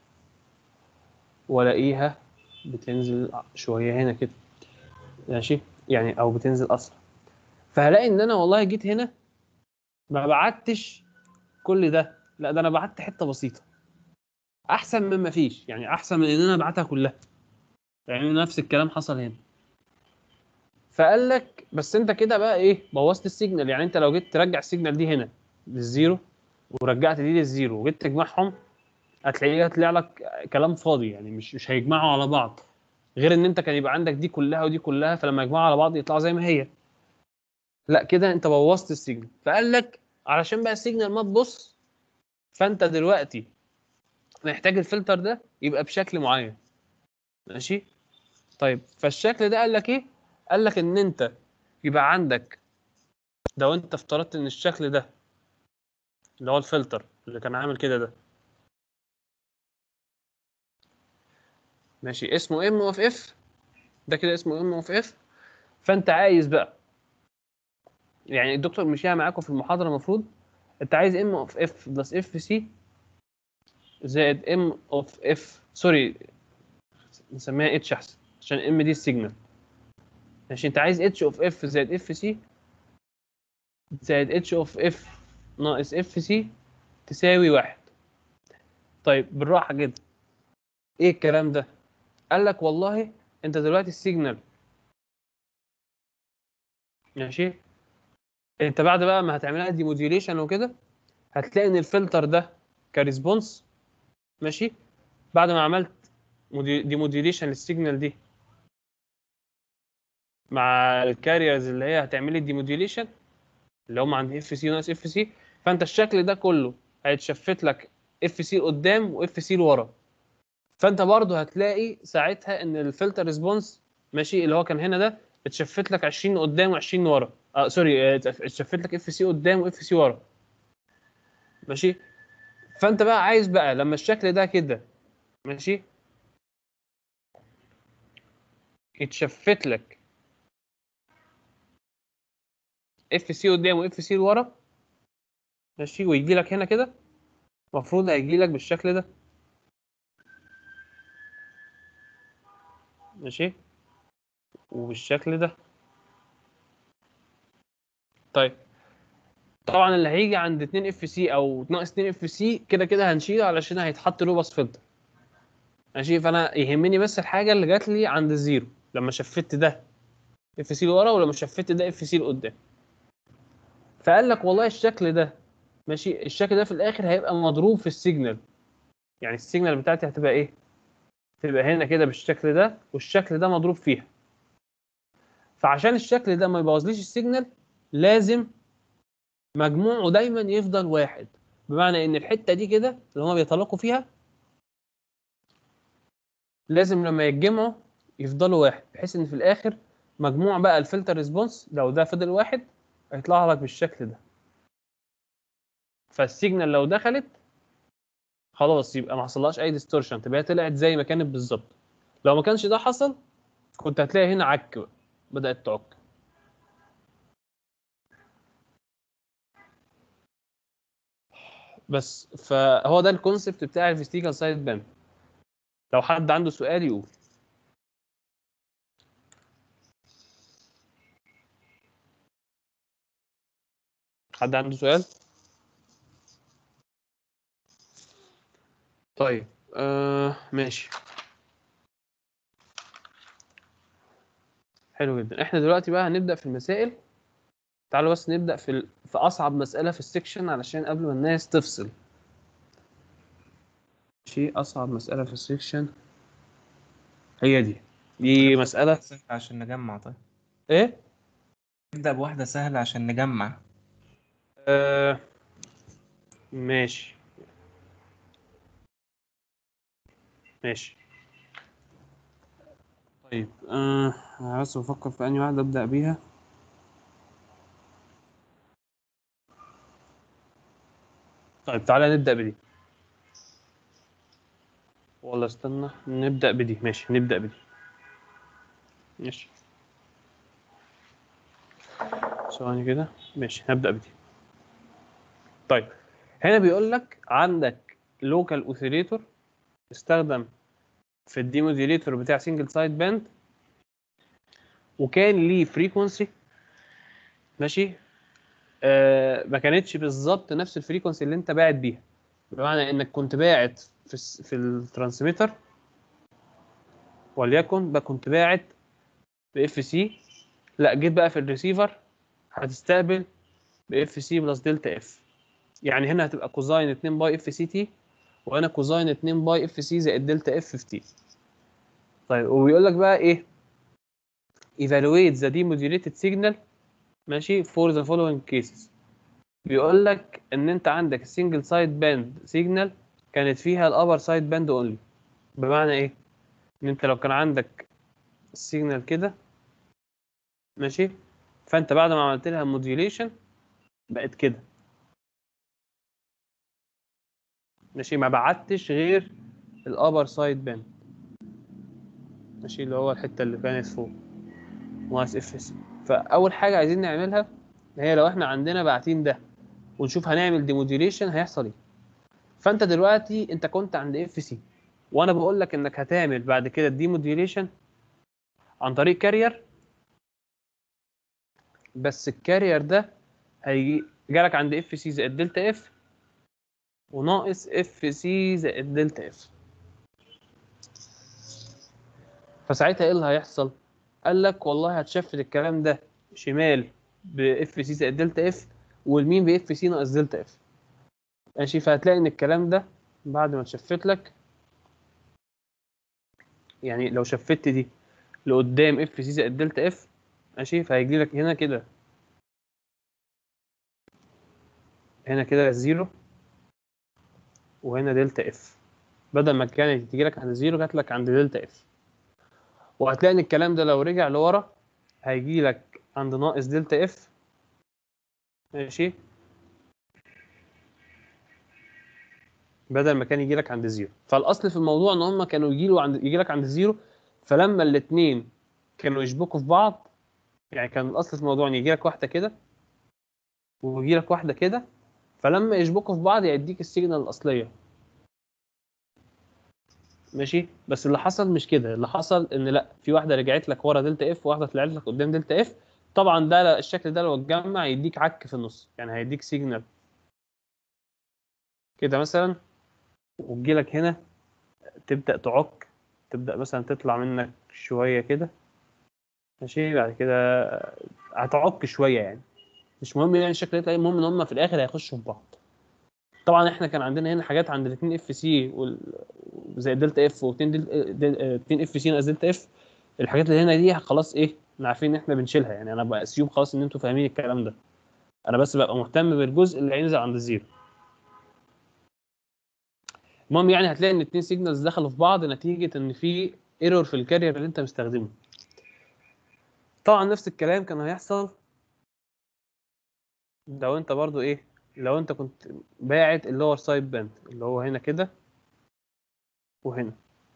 A: والاقيها بتنزل شويه هنا كده ماشي يعني او بتنزل اسرع فهلاقي ان انا والله جيت هنا ما بعتش كل ده لا ده انا بعت حته بسيطه احسن من ما فيش يعني احسن من ان انا ابعتها كلها يعني نفس الكلام حصل هنا فقال لك بس انت كده بقى ايه بوظت السيجنال يعني انت لو جيت ترجع السيجنال دي هنا للزيرو ورجعت دي للزيرو وجيت تجمعهم هتلاقيه هيطلع لك كلام فاضي يعني مش مش هيجمعوا على بعض غير ان انت كان يبقى عندك دي كلها ودي كلها فلما يجمعوا على بعض يطلعوا زي ما هي لا كده انت بوظت السيجنال فقال لك علشان بقى السيجنال ما تبص فانت دلوقتي محتاج الفلتر ده يبقى بشكل معين ماشي طيب فالشكل ده قال لك ايه قال لك ان انت يبقى عندك لو انت افترضت ان الشكل ده اللي هو الفلتر اللي كان عامل كده ده ماشي اسمه ام اوف اف ده كده اسمه ام اوف اف فانت عايز بقى يعني الدكتور مشيها معاكم في المحاضره المفروض انت عايز ام اوف اف بلس اف سي زائد ام اوف اف سوري نسميها اتش احسن عشان ام دي السيجنال ماشي انت عايز اتش اوف اف زائد اف سي زائد اتش اوف اف ناقص اف سي تساوي واحد طيب بالراحه كده ايه الكلام ده قال لك والله انت دلوقتي السيجنال ماشي انت بعد بقى ما هتعملها دي موديوليشن وكده هتلاقي ان الفلتر ده كريسبونس ماشي بعد ما عملت دي موديوليشن للسيجنال دي مع الكاريرز اللي هي هتعمل لي ديموديوليشن اللي هم عند اف سي ناقص اف سي فانت الشكل ده كله هيتشفت لك اف سي لقدام واف سي لورا فانت برضو هتلاقي ساعتها ان الفلتر ريسبونس ماشي اللي هو كان هنا ده اتشفت لك 20 قدام و20 ورا اه سوري اه، اتشفت لك اف سي قدام واف سي ورا ماشي فانت بقى عايز بقى لما الشكل ده كده ماشي يتشفت لك اف سي قدام واف سي لورا ماشي ويجي لك هنا كده المفروض هيجي لك بالشكل ده ماشي وبالشكل ده طيب طبعا اللي هيجي عند 2 اف سي او ناقص 2 اف سي كده كده هنشيله علشان هيتحط له باس فلتر ماشي فانا يهمني بس الحاجه اللي جات لي عند الزيرو لما شفت ده اف سي لورا ولما شفت ده اف سي لقدام فقال لك والله الشكل ده ماشي الشكل ده في الاخر هيبقى مضروب في السيجنال يعني السيجنال بتاعتي هتبقى ايه تبقى هنا كده بالشكل ده والشكل ده مضروب فيها فعشان الشكل ده ما يبوظليش السيجنال لازم مجموعه دايما يفضل واحد بمعنى ان الحته دي كده اللي هما بيتلاقوا فيها لازم لما يتجمعوا يفضلوا واحد بحيث ان في الاخر مجموع بقى الفلتر ريسبونس لو ده فضل واحد هيطلع لك بالشكل ده فالسيجنال لو دخلت خلاص يبقى ما حصلهاش اي ديستورشن تبقى هي طلعت زي ما كانت بالظبط لو ما كانش ده حصل كنت هتلاقي هنا عك بقى بدأت تعك بس فهو ده الكونسبت بتاع الفيستيكال سايد بان لو حد عنده سؤال يقول حد عنده سؤال طيب آه ماشي حلو جدا احنا دلوقتي بقى هنبدأ في المسائل تعالوا بس نبدأ في ال... في أصعب مسألة في السكشن علشان قبل ما الناس تفصل ماشي أصعب مسألة في السكشن هي دي دي مسألة
H: سهلة عشان نجمع طيب
A: إيه؟
H: نبدأ بواحدة سهلة عشان نجمع
A: آه ماشي ماشي طيب آه أنا بس بفكر في أنهي واحدة أبدأ بيها طيب تعالى نبدأ بدي ولا استنى نبدأ بدي ماشي نبدأ بدي ماشي ثواني كده ماشي هبدأ بدي طيب هنا بيقول لك عندك لوكال اوسيليتور استخدم في الديموديليتور بتاع سنجل سايد باند وكان ليه فريكونسي ماشي آه ما كانتش بالظبط نفس الفريكونسي اللي انت باعت بيها بمعنى انك كنت باعت في الس- في الترانسميتر وليكن بقى كنت باعت باف سي لا جيت بقى في الريسيفر هتستقبل باف سي بلس دلتا اف يعني هنا هتبقى كوزاين 2 باي اف سي تي وهنا كوزاين 2 باي اف سي زائد دلتا اف في تي طيب وبيقول لك بقى ايه evaluate the demodulated signal ماشي for the following cases بيقول لك ان انت عندك single side band signal كانت فيها الابر سايد باند اونلي بمعنى ايه ان انت لو كان عندك السيجنال كده ماشي فانت بعد ما عملت لها موديوليشن بقت كده ماشي ما بعتش غير الابر سايد باند ماشي اللي هو الحته اللي كانت فوق ناقص اف اس فاول حاجه عايزين نعملها هي لو احنا عندنا باعتين ده ونشوف هنعمل ديموديوليشن هيحصل ايه فانت دلوقتي انت كنت عند اف سي وانا بقول لك انك هتعمل بعد كده الديموديوليشن عن طريق كارير بس الكارير ده هيجي جالك عند اف سي زائد دلتا اف وناقص اف سي زائد دلتا اف فساعتها ايه اللي هيحصل قال لك والله هتشفت الكلام ده شمال باف سي زائد دلتا اف واليمين باف سي ناقص دلتا اف ماشي فهتلاقي ان الكلام ده بعد ما تشفت لك يعني لو شفت دي لقدام اف سي زائد دلتا اف ماشي فهيجي لك هنا كده هنا كده زيرو وهنا دلتا اف بدل ما كانت تيجي لك عند زيرو جات لك عند دلتا اف وهتلاقي ان الكلام ده لو رجع لورا هيجي لك عند ناقص دلتا اف ماشي بدل ما كان يجي لك عند زيرو فالاصل في الموضوع ان هم كانوا يجي له عند يجي لك عند زيرو فلما الاثنين كانوا يشبكوا في بعض يعني كان الاصل في الموضوع ان يجي لك واحده كده ويجي لك واحده كده فلما يشبكوا في بعض يديك السيجنال الاصليه ماشي بس اللي حصل مش كده اللي حصل ان لا في واحده رجعت لك ورا دلتا اف وواحده طلعت لك قدام دلتا اف طبعا ده الشكل ده لو اتجمع يديك عك في النص يعني هيديك سيجنال كده مثلا وتجي لك هنا تبدا تعك تبدا مثلا تطلع منك شويه كده ماشي بعد كده هتعك شويه يعني مش مهم يعني الشكل يطلع إيه، المهم ان هم في الاخر هيخشوا في بعض طبعا احنا كان عندنا هنا حاجات عند الاثنين اف سي زي دلتا اف واثنين دل... اثنين اف سي ناقص دلتا اف الحاجات اللي هنا دي خلاص ايه احنا عارفين ان احنا بنشيلها يعني انا باسيوم خلاص ان انتوا فاهمين الكلام ده انا بس ببقى مهتم بالجزء اللي هينزل عند الزيرو المهم يعني هتلاقي ان اتنين سيجنالز دخلوا في بعض نتيجه ان في ايرور في الكارير اللي انت مستخدمه طبعا نفس الكلام كان هيحصل لو انت برضو ايه لو انت كنت باعت اللور سايد باند اللي هو هنا كده وهنا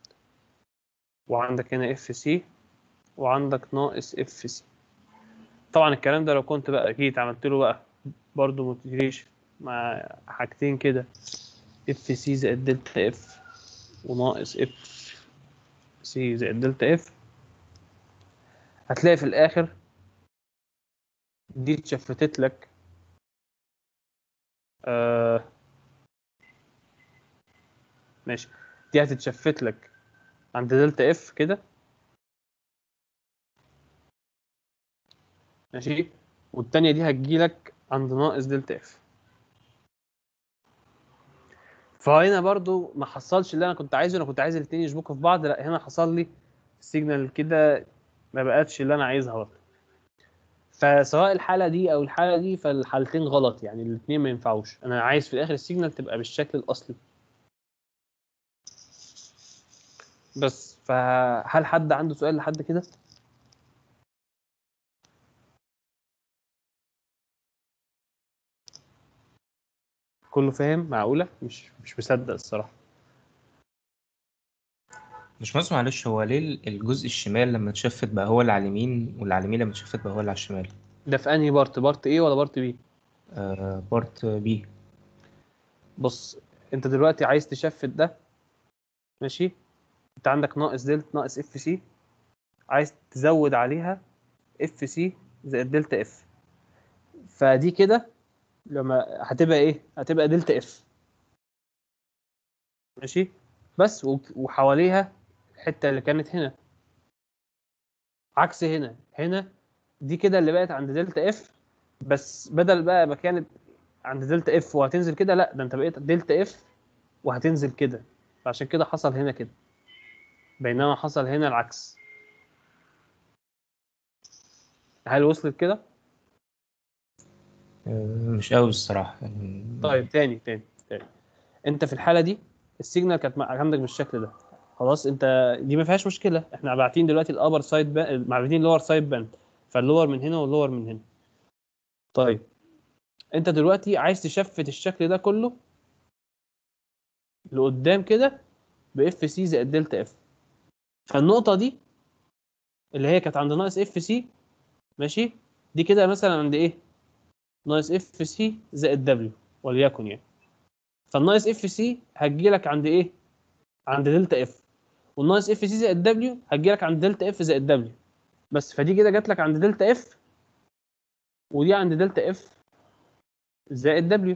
A: وعندك هنا اف سي وعندك ناقص اف سي طبعا الكلام ده لو كنت بقى جيت عملت له بقى برضو موتيفيشن مع حاجتين كده اف سي زائد دلتا اف وناقص اف سي زائد دلتا اف هتلاقي في الاخر دي اتشفتت لك آه ماشي دي هتتشفت لك عند دلتا اف كده ماشي والتانية دي هتجيلك عند ناقص دلتا اف فهنا برضو ما حصلش اللي انا كنت عايزه انا كنت عايز الاتنين يشبكوا في بعض لا هنا حصل لي السيجنال كده ما بقتش اللي انا عايزها برضه فسواء الحاله دي او الحاله دي فالحالتين غلط يعني الاثنين ما ينفعوش انا عايز في الاخر السيجنال تبقى بالشكل الاصلي بس فهل حد عنده سؤال لحد كده كله فاهم معقوله مش مش مصدق الصراحه
H: مش مصر معلش هو ليه الجزء الشمال لما اتشفت بقى هو اللي على اليمين واللي على اليمين لما اتشفت بقى هو اللي على الشمال
A: ده في انهي بارت بارت ايه ولا بارت بي
H: آه بارت بي
A: بص انت دلوقتي عايز تشفت ده ماشي انت عندك ناقص دلتا ناقص اف سي عايز تزود عليها اف سي زائد دلتا اف فدي كده لما هتبقى ايه هتبقى دلتا اف ماشي بس و- وحواليها الحته اللي كانت هنا عكس هنا هنا دي كده اللي بقت عند دلتا اف بس بدل بقى ما كانت عند دلتا اف وهتنزل كده لا ده انت بقيت دلتا اف وهتنزل كده فعشان كده حصل هنا كده بينما حصل هنا العكس هل وصلت كده؟
H: آه مش قوي الصراحة يعني
A: طيب تاني تاني تاني انت في الحاله دي السيجنال كانت مع- عندك بالشكل ده خلاص انت دي ما فيهاش مشكله احنا باعتين دلوقتي الابر سايد باند باعتين اللور سايد باند فاللور من هنا واللور من هنا طيب انت دلوقتي عايز تشفت الشكل ده كله لقدام كده باف سي زائد دلتا اف فالنقطه دي اللي هي كانت عند ناقص اف سي ماشي دي كده مثلا عند ايه ناقص اف سي زائد دبليو وليكن يعني فالناقص اف سي هتجي لك عند ايه عند دلتا اف والناقص اف سي زائد دبليو هتجي لك عند دلتا اف زائد دبليو بس فدي كده جات لك عند دلتا اف ودي عند دلتا اف زائد دبليو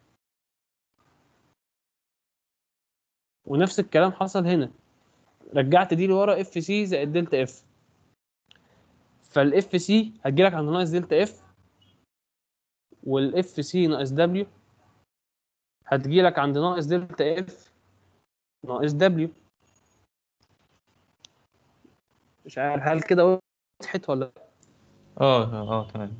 A: ونفس الكلام حصل هنا رجعت دي لورا اف سي زائد دلتا اف فالاف سي هتجيلك عند ناقص دلتا اف والاف سي ناقص دبليو هتجيلك عند ناقص دلتا اف ناقص دبليو مش عارف هل كده وضحت ولا لأ؟
H: اه اه آه، تمام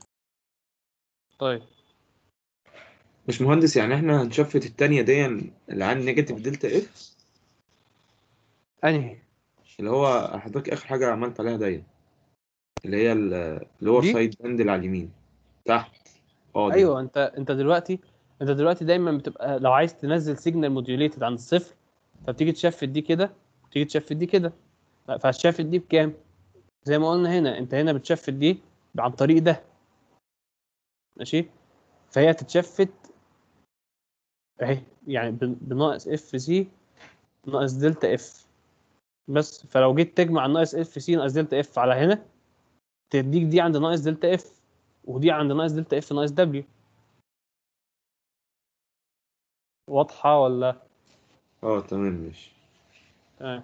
A: طيب
E: مش مهندس يعني احنا هنشفت التانية دي اللي عن نيجاتيف دلتا اف
A: انهي
E: اللي هو حضرتك اخر حاجة عملت عليها دي اللي هي ال- اللي هو
A: دي؟
E: سايد باند اللي على اليمين تحت اه دي
A: ايوه انت انت دلوقتي انت دلوقتي دايما بتبقى لو عايز تنزل سيجنال موديوليتد عند الصفر فبتيجي تشفت دي كده وتيجي تشفت دي كده فهتشفت دي بكام؟ زي ما قلنا هنا انت هنا بتشفت دي عن طريق ده ماشي فهي تتشفت اهي يعني بن- بناقص اف سي ناقص دلتا اف بس فلو جيت تجمع ناقص اف سي ناقص دلتا اف على هنا تديك دي عند ناقص دلتا اف ودي عند ناقص دلتا اف ناقص دبليو واضحة ولا
E: اه تمام ماشي
A: تمام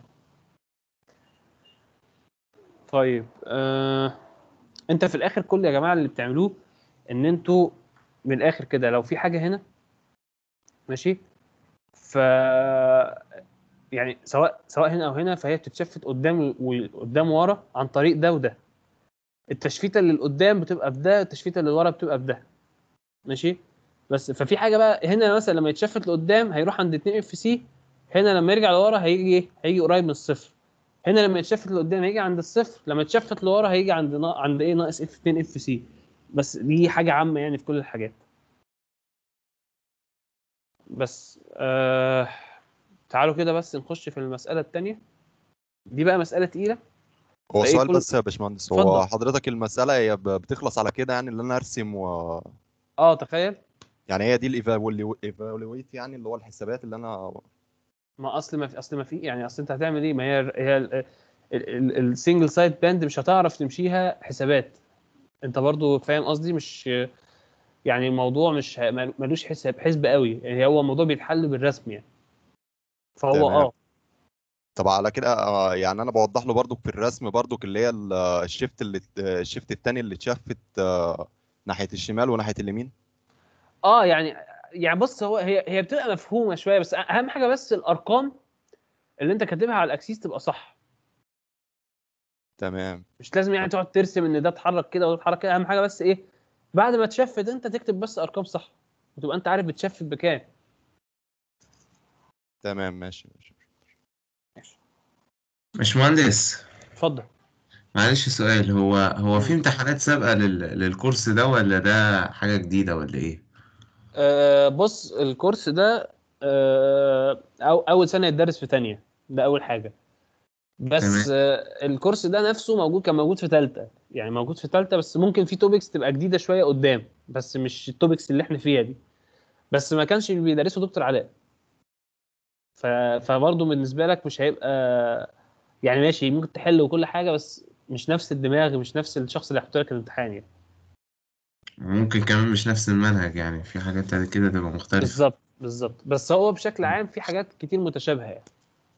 A: طيب آه... انت في الاخر كل يا جماعة اللي بتعملوه ان انتوا من الاخر كده لو في حاجة هنا ماشي ف يعني سواء سواء هنا او هنا فهي بتتشفت قدام وقدام ورا عن طريق ده وده التشفيته اللي لقدام بتبقى بده التشفيته اللي ورا بتبقى بده ماشي بس ففي حاجه بقى هنا مثلا لما يتشفت لقدام هيروح عند 2 اف سي هنا لما يرجع لورا هيجي ايه هيجي قريب من الصفر هنا لما يتشفت لقدام هيجي عند الصفر لما يتشفت لورا هيجي عند نا... عند ايه ناقص اف 2 اف سي بس دي حاجه عامه يعني في كل الحاجات بس آه... تعالوا كده بس نخش في المساله الثانيه دي بقى مساله تقيله
G: هو
A: فإيه
G: سؤال
A: كل-
G: بس يا باشمهندس هو
A: اتفضل.
G: حضرتك المسألة هي ب- بتخلص على كده يعني اللي انا ارسم و
A: اه تخيل
G: يعني هي دي الايفالويت يعني اللي هو الحسابات اللي انا
A: ما اصل ما في اصل ما في يعني اصل انت هتعمل ايه ما هي هي السنجل سايد باند مش هتعرف تمشيها حسابات انت برضو فاهم قصدي مش يعني الموضوع مش ه- ملوش حساب حسب قوي يعني هو الموضوع بيتحل بالرسم يعني فهو
G: تمام.
A: اه
G: طب على كده آه، يعني انا بوضح له برضو في الرسم برضو اللي هي ال- الشيفت اللي الشيفت التاني اللي اتشفت آه، ناحية الشمال وناحية اليمين
A: اه يعني يعني بص هو هي هي بتبقى مفهومه شويه بس اهم حاجه بس الارقام اللي انت كاتبها على الاكسيس تبقى صح
G: تمام
A: مش لازم يعني تقعد ترسم ان ده اتحرك كده وده اتحرك كده اهم حاجه بس ايه بعد ما تشفت انت تكتب بس ارقام صح وتبقى انت عارف بتشفت بكام
G: تمام ماشي ماشي
F: مش مهندس
A: اتفضل
F: معلش سؤال هو هو في امتحانات سابقة لل... للكورس ده ولا ده حاجة جديدة ولا ايه؟
A: أه بص الكورس ده أه أو اول سنه يتدرس في تانية ده اول حاجه بس
F: تمام.
A: أه الكورس ده نفسه موجود كان موجود في ثالثه يعني موجود في ثالثه بس ممكن في توبكس تبقى جديده شويه قدام بس مش التوبكس اللي احنا فيها دي بس ما كانش بيدرسه دكتور علاء ف... فبرضه بالنسبه لك مش هيبقى يعني ماشي ممكن تحل وكل حاجه بس مش نفس الدماغ مش نفس الشخص اللي هيحط لك الامتحان يعني
F: ممكن كمان مش نفس المنهج يعني في حاجات كده تبقى مختلفة
A: بالظبط بالظبط بس هو بشكل عام في حاجات كتير متشابهه يعني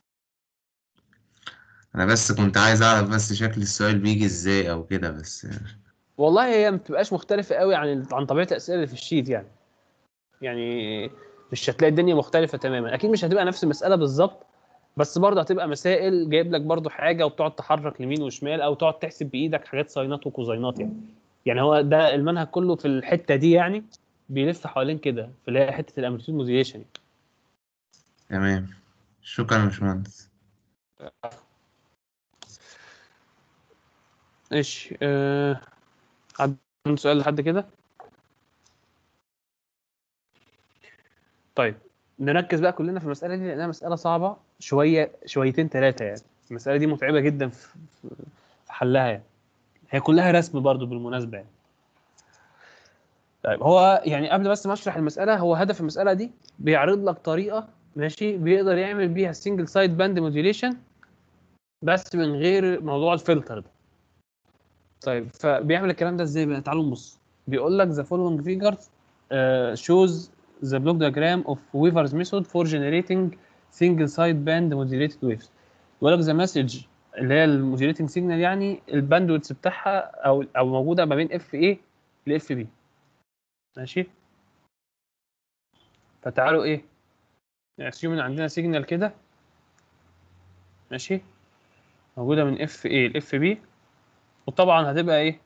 F: انا بس كنت عايز اعرف بس شكل السؤال بيجي ازاي او كده بس
A: والله هي ما بتبقاش مختلفه قوي عن عن طبيعه الاسئله اللي في الشيت يعني يعني مش هتلاقي الدنيا مختلفه تماما اكيد مش هتبقى نفس المساله بالظبط بس برضه هتبقى مسائل جايب لك برضه حاجه وبتقعد تحرك يمين وشمال او تقعد تحسب بايدك حاجات ساينات وكوزاينات يعني يعني هو ده المنهج كله في الحته دي يعني بيلف حوالين كده في اللي هي حته الامبليتيود موديليشن
F: تمام شكرا يا باشمهندس
A: ماشي أه... حد عنده سؤال لحد كده طيب نركز بقى كلنا في المسألة دي لأنها مسألة صعبة شوية شويتين ثلاثة يعني المسألة دي متعبة جدا في في حلها يعني هي كلها رسم برضو بالمناسبة يعني طيب هو يعني قبل بس ما اشرح المسألة هو هدف المسألة دي بيعرض لك طريقة ماشي بيقدر يعمل بيها سنجل سايد باند موديوليشن بس من غير موضوع الفلتر ده طيب فبيعمل الكلام ده ازاي بقى تعالوا نبص بيقول لك the following figures uh, shows the block diagram of Weaver's method for generating single side band modulated waves بيقول لك the message اللي هي الموديوليتنج سيجنال يعني الباندويتس بتاعها او او موجوده ما بين اف اي لاف بي ماشي فتعالوا ايه نأسيوم ان عندنا سيجنال كده ماشي موجوده من اف اي لاف بي وطبعا هتبقى ايه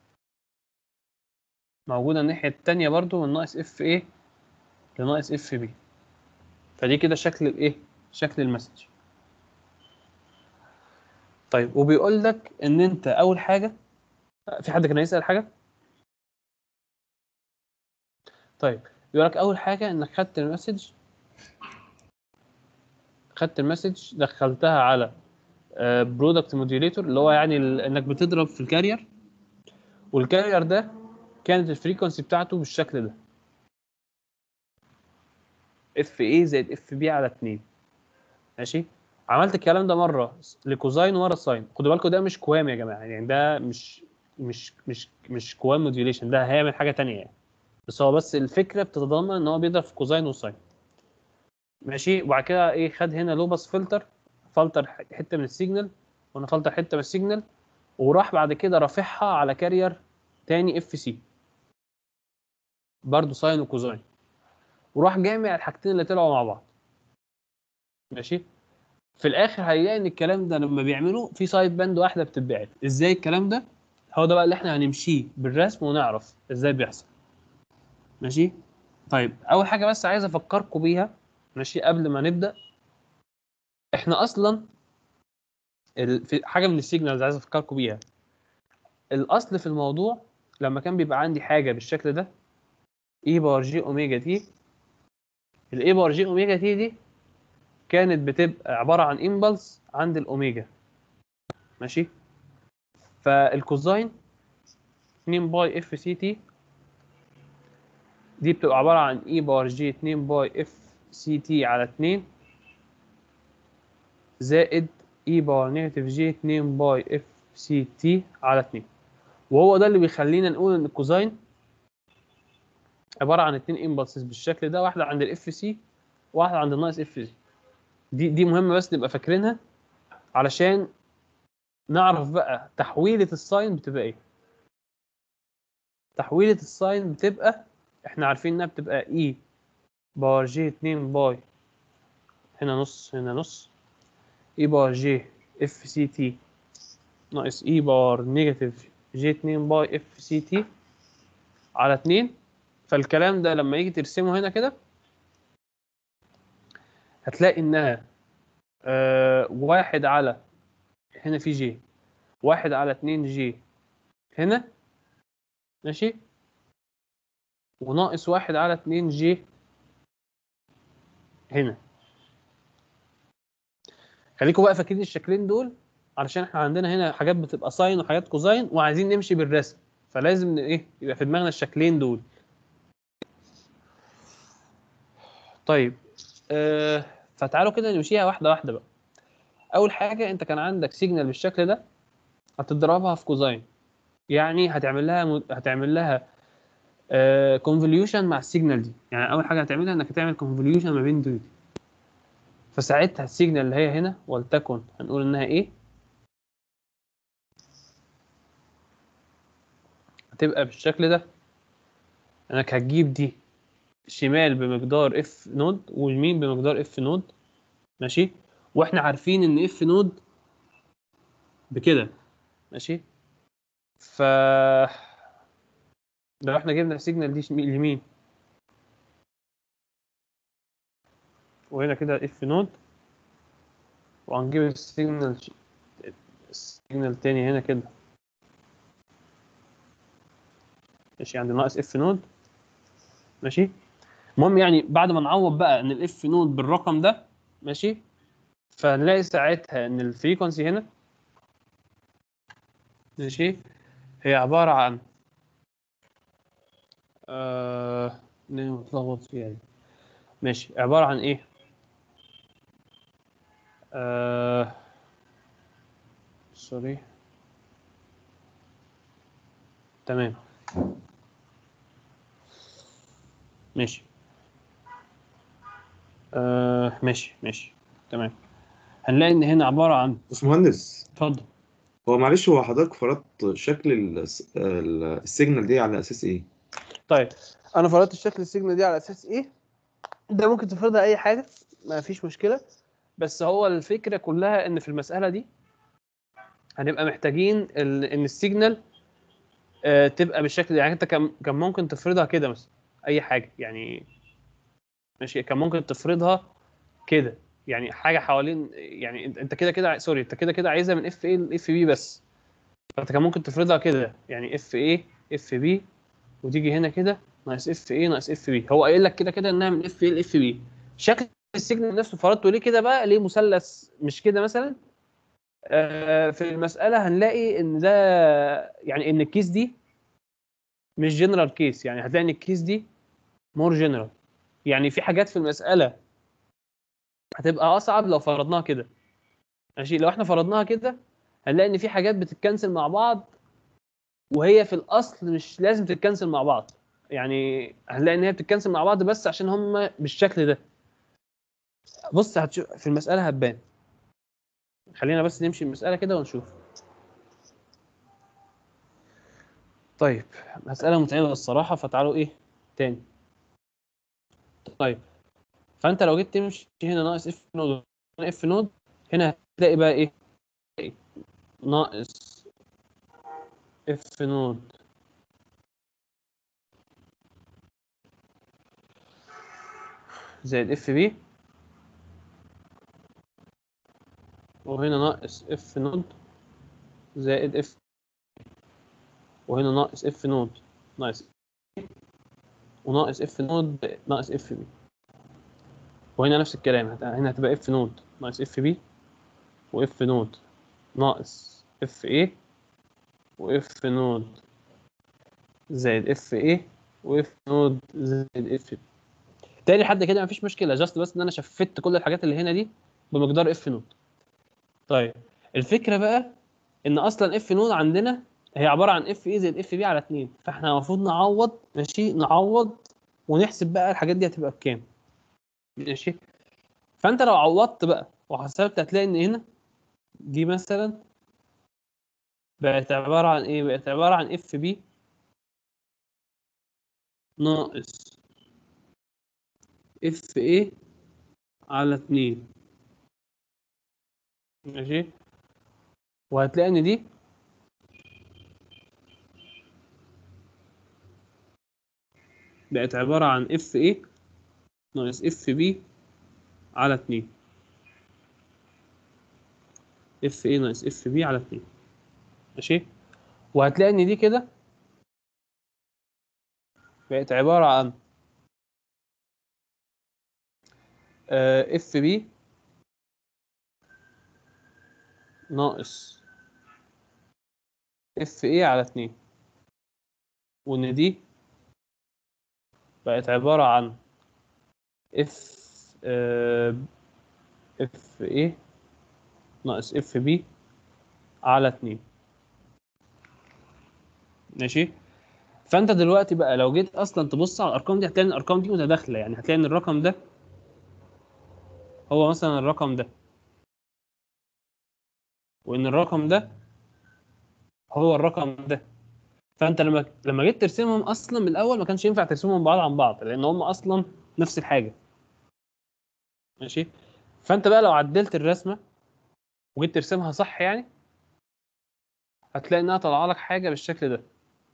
A: موجوده الناحيه التانية برضو من ناقص اف ايه لناقص اف بي فدي كده شكل الايه شكل المسج طيب وبيقول لك ان انت اول حاجه في حد كان هيسال حاجه طيب بيقول لك اول حاجه انك خدت المسج خدت المسج دخلتها على برودكت موديوليتور اللي هو يعني ال- انك بتضرب في الكارير والكارير ده كانت الفريكونسي بتاعته بالشكل ده اف اي زائد اف بي على 2 ماشي عملت الكلام ده مره لكوزاين ومره ساين خدوا بالكم ده مش كوام يا جماعه يعني ده مش مش مش مش كوام موديوليشن ده هيعمل حاجه تانية يعني بس هو بس الفكره بتتضمن ان هو بيضرب في كوزاين وساين ماشي وبعد كده ايه خد هنا لوبس فلتر فلتر حته من السيجنال وانا فلتر حته من السيجنال وراح بعد كده رافعها على كارير تاني اف سي برضه ساين وكوزاين وراح جامع الحاجتين اللي طلعوا مع بعض ماشي في الاخر هيلاقي ان الكلام ده لما بيعملوا في سايد باند واحده بتتبعت ازاي الكلام ده هو ده بقى اللي احنا هنمشيه بالرسم ونعرف ازاي بيحصل ماشي طيب اول حاجه بس عايز افكركم بيها ماشي قبل ما نبدا احنا اصلا ال... في حاجه من السيجنالز عايز افكركم بيها الاصل في الموضوع لما كان بيبقى عندي حاجه بالشكل ده اي بار جي اوميجا تي الاي بار جي اوميجا تي دي كانت بتبقى عباره عن امبلس عند الاوميجا ماشي فالكوزاين 2 باي اف سي تي دي بتبقى عباره عن اي بار جي 2 باي اف سي تي على 2 زائد اي باور نيجاتيف جي 2 باي اف سي تي على 2 وهو ده اللي بيخلينا نقول ان الكوزاين عباره عن اتنين امبلسز بالشكل ده واحده عند الاف سي وواحده عند الناقص اف سي دي دي مهمه بس نبقى فاكرينها علشان نعرف بقى تحويله الساين بتبقى ايه تحويله الساين بتبقى احنا عارفين انها بتبقى اي باور جي 2 باي هنا نص هنا نص اي باور جي اف سي تي ناقص اي باور نيجاتيف جي 2 باي اف سي تي على 2 فالكلام ده لما يجي ترسمه هنا كده هتلاقي انها آه واحد على هنا في جي واحد على اتنين جي هنا ماشي وناقص واحد على اتنين جي هنا خليكم بقى فاكرين الشكلين دول علشان احنا عندنا هنا حاجات بتبقى ساين وحاجات كوزاين وعايزين نمشي بالرسم فلازم ن- ايه يبقى في دماغنا الشكلين دول طيب آه فتعالوا كده نمشيها واحده واحده بقى اول حاجه انت كان عندك سيجنال بالشكل ده هتضربها في كوزاين يعني هتعمل لها م- هتعمل لها كونفوليوشن مع السيجنال دي يعني اول حاجه هتعملها انك هتعمل كونفوليوشن ما بين دول فساعتها السيجنال اللي هي هنا ولتكن هنقول انها ايه هتبقى بالشكل ده انك هتجيب دي شمال بمقدار اف نود ويمين بمقدار اف نود ماشي واحنا عارفين ان اف نود بكده ماشي ف لو احنا جبنا السيجنال دي شمال- اليمين وهنا كده اف نود وهنجيب السيجنال ش- السيجنال تاني هنا كده ماشي عند ناقص اف نود ماشي المهم يعني بعد ما نعوض بقى ان الاف نود بالرقم ده ماشي فنلاقي ساعتها ان الفريكونسي هنا ماشي هي عبارة عن آه ليه متلخبط فيها دي ماشي عبارة عن ايه آه سوري تمام ماشي آه ماشي ماشي تمام هنلاقي ان هنا عباره عن
E: باشمهندس
A: اتفضل
E: هو معلش هو حضرتك فرضت شكل ال- ال- السيجنال دي على اساس ايه؟
A: طيب انا فرضت الشكل السيجنال دي على اساس ايه ده ممكن تفرضها اي حاجه ما فيش مشكله بس هو الفكره كلها ان في المساله دي هنبقى محتاجين ال- ان السيجنال آه، تبقى بالشكل ده يعني انت كان كان ممكن تفرضها كده مثلا اي حاجه يعني ماشي كان ممكن تفرضها كده يعني حاجه حوالين يعني انت- انت كده كده عاي- سوري انت كده كده عايزها من اف اي لاف بي بس فانت كان ممكن تفرضها كده يعني اف اي اف بي وتيجي هنا كده ناقص اف اي ناقص اف بي هو قايل لك كده كده انها من اف اي لاف بي شكل السيجنال نفسه فرضته ليه كده بقى ليه مثلث مش كده مثلا آه في المساله هنلاقي ان ده يعني ان الكيس دي مش جنرال كيس يعني هتلاقي ان الكيس دي مور جنرال يعني في حاجات في المساله هتبقى اصعب لو فرضناها كده ماشي لو احنا فرضناها كده هنلاقي ان في حاجات بتتكنسل مع بعض وهي في الاصل مش لازم تتكنسل مع بعض يعني هنلاقي ان هي بتتكنسل مع بعض بس عشان هم بالشكل ده بص هتشوف في المساله هتبان خلينا بس نمشي المساله كده ونشوف طيب مساله متعبه الصراحه فتعالوا ايه تاني طيب فانت لو جيت تمشي هنا ناقص اف نود هنا اف نود هنا هتلاقي بقى ايه ناقص اف نود زائد اف بي وهنا ناقص اف نود زائد اف وهنا ناقص اف نود ناقص وناقص اف نود ناقص اف بي وهنا نفس الكلام هت- هنا هتبقى اف نود ناقص اف بي واف نود ناقص اف ايه واف نود زائد اف ايه واف نود زائد اف بي تاني لحد كده مفيش مشكله جاست بس ان انا شفت كل الحاجات اللي هنا دي بمقدار اف نود طيب الفكره بقى ان اصلا اف نود عندنا هي عباره عن اف اي زائد اف بي على 2 فاحنا المفروض نعوض ماشي نعوض ونحسب بقى الحاجات دي هتبقى بكام ماشي فانت لو عوضت بقى وحسبت هتلاقي ان هنا دي مثلا بقت عباره عن ايه بقت عباره عن اف بي ناقص اف ايه على 2 ماشي وهتلاقي ان دي بقت عبارة عن اف ايه ناقص اف بي على 2 اف ايه ناقص اف بي على 2 ماشي وهتلاقي ان دي كده بقت عبارة عن اف بي ناقص اف ايه على 2 وان دي بقت عبارة عن اف اف ايه ناقص اف بي على 2 ماشي فانت دلوقتي بقى لو جيت اصلا تبص على الارقام دي هتلاقي ان الارقام دي متداخله يعني هتلاقي ان الرقم ده هو مثلا الرقم ده وان الرقم ده هو الرقم ده فانت لما لما جيت ترسمهم اصلا من الاول ما كانش ينفع ترسمهم بعاد عن بعض لان هم اصلا نفس الحاجه ماشي فانت بقى لو عدلت الرسمه وجيت ترسمها صح يعني هتلاقي انها طالعه لك حاجه بالشكل ده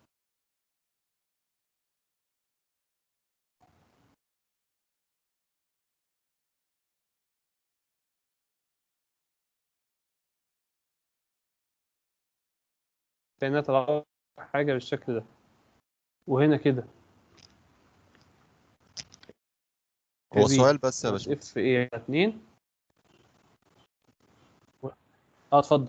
A: لانها طالعه لك حاجه بالشكل ده وهنا كده
G: هو سؤال بس يا
A: ناقص
G: باشمهندس
A: اف ايه 2 اه اتفضل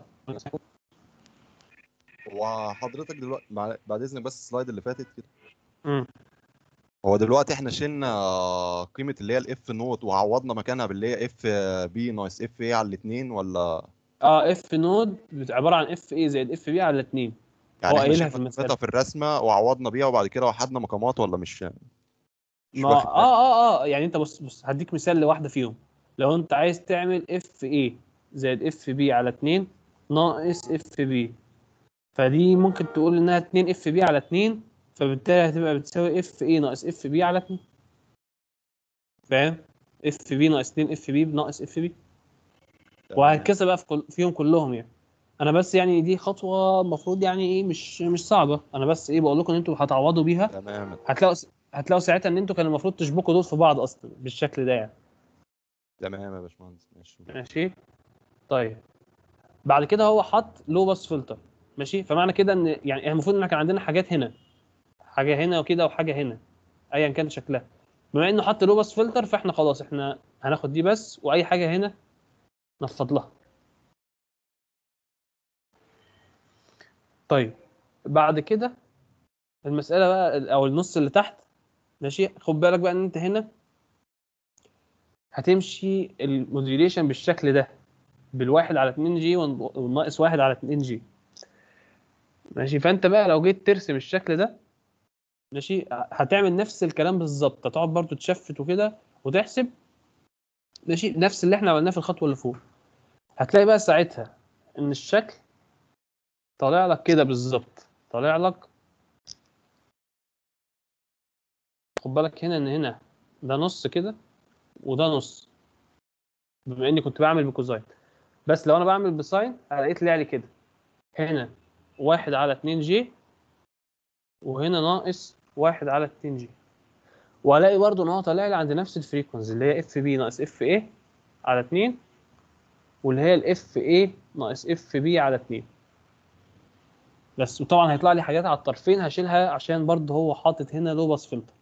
G: هو حضرتك دلوقتي مع- بعد اذنك بس السلايد اللي فاتت كده
A: امم
G: هو دلوقتي احنا شلنا قيمه اللي هي الاف نوت وعوضنا مكانها باللي هي اف بي ناقص اف ايه على الاثنين ولا
A: اه اف نود بت- عباره عن اف ايه زائد اف بي على 2
G: يعني
A: هو
G: احنا
A: قايلها
G: شلنا
A: في المسألة.
G: قيمتها في الرسمه وعوضنا بيها وبعد كده وحدنا مقامات ولا مش مش
A: ما
G: واخد بالي
A: اه اه اه يعني انت بص بص هديك مثال لواحده فيهم لو انت عايز تعمل اف اي زائد اف بي على 2 ناقص اف بي فدي ممكن تقول انها 2 اف بي على 2 فبالتالي هتبقى بتساوي اف اي ناقص اف بي على 2 فاهم اف بي ناقص 2 اف بي ناقص اف بي
G: تمام
A: وهكذا بقى في كل فيهم كلهم يعني انا بس يعني دي خطوه المفروض يعني ايه مش مش صعبه انا بس ايه بقول لكم ان انتوا هتعوضوا بيها
G: تمام
A: هتلاقوا هتلاقوا ساعتها ان انتوا كان المفروض تشبكوا دول في بعض اصلا بالشكل ده يعني
G: تمام يا باشمهندس ماشي
A: ماشي طيب بعد كده هو حط لو باس فلتر ماشي فمعنى كده ان يعني المفروض ان كان عندنا حاجات هنا حاجه هنا وكده وحاجه هنا ايا كان شكلها بما انه حط لو باس فلتر فاحنا خلاص احنا هناخد دي بس واي حاجه هنا نفض لها طيب بعد كده المساله بقى او النص اللي تحت ماشي خد بالك بقى ان انت هنا هتمشي الموديوليشن بالشكل ده بالواحد على 2 جي والناقص واحد على 2 جي ماشي فانت بقى لو جيت ترسم الشكل ده ماشي هتعمل نفس الكلام بالظبط هتقعد برضو تشفت وكده وتحسب ماشي نفس اللي احنا عملناه في الخطوه اللي فوق هتلاقي بقى ساعتها ان الشكل طالع لك كده بالظبط طالع لك خد بالك هنا ان هنا ده نص كده وده نص بما اني كنت بعمل بكوزاين بس لو انا بعمل بساين هلاقيه طلع لي كده هنا واحد على 2 جي وهنا ناقص واحد على 2 جي وهلاقي برضو ان هو طالع لي عند نفس الفريكونسي اللي هي اف بي ناقص اف اي على 2 واللي هي الاف اي ناقص اف بي على 2 بس وطبعا هيطلع لي حاجات على الطرفين هشيلها عشان برضو هو حاطط هنا لوباس فلتر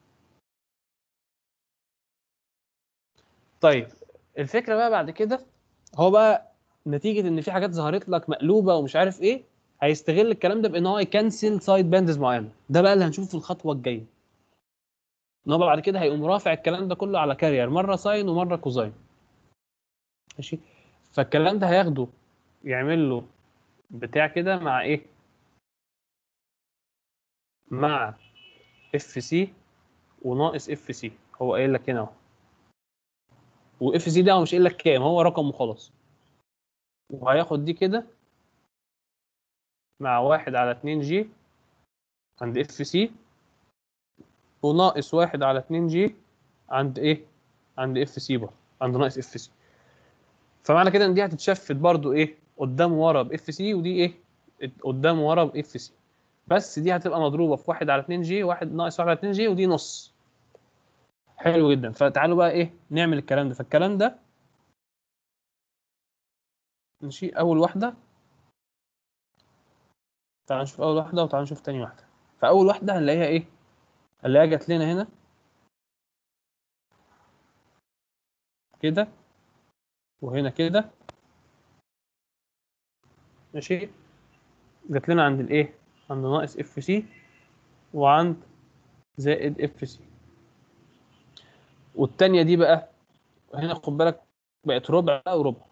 A: طيب الفكره بقى بعد كده هو بقى نتيجه ان في حاجات ظهرت لك مقلوبه ومش عارف ايه هيستغل الكلام ده بان هو يكنسل سايد باندز معينه ده بقى اللي هنشوفه في الخطوه الجايه ان هو بعد كده هيقوم رافع الكلام ده كله على كارير مره ساين ومره كوزاين ماشي فالكلام ده هياخده يعمل له بتاع كده مع ايه مع اف سي وناقص اف سي هو قايل لك هنا اهو واف سي ده هو مش قايل لك كام هو رقم وخلاص وهياخد دي كده مع واحد على اتنين جي عند اف سي وناقص واحد على اتنين جي عند ايه عند اف سي برضه عند ناقص اف سي فمعنى كده ان دي هتتشفت برضو ايه قدام ورا باف سي ودي ايه قدام ورا باف سي بس دي هتبقى مضروبه في واحد على 2 جي واحد ناقص واحد على 2 جي ودي نص حلو جدا فتعالوا بقى ايه نعمل الكلام ده فالكلام ده ماشي اول واحده تعال نشوف اول واحده وتعال نشوف تاني واحده فاول واحده هنلاقيها ايه هنلاقيها جات لنا هنا كده وهنا كده ماشي جات لنا عند الايه عند ناقص اف سي وعند زائد اف سي والتانية دي بقى هنا خد بالك بقت ربع وربع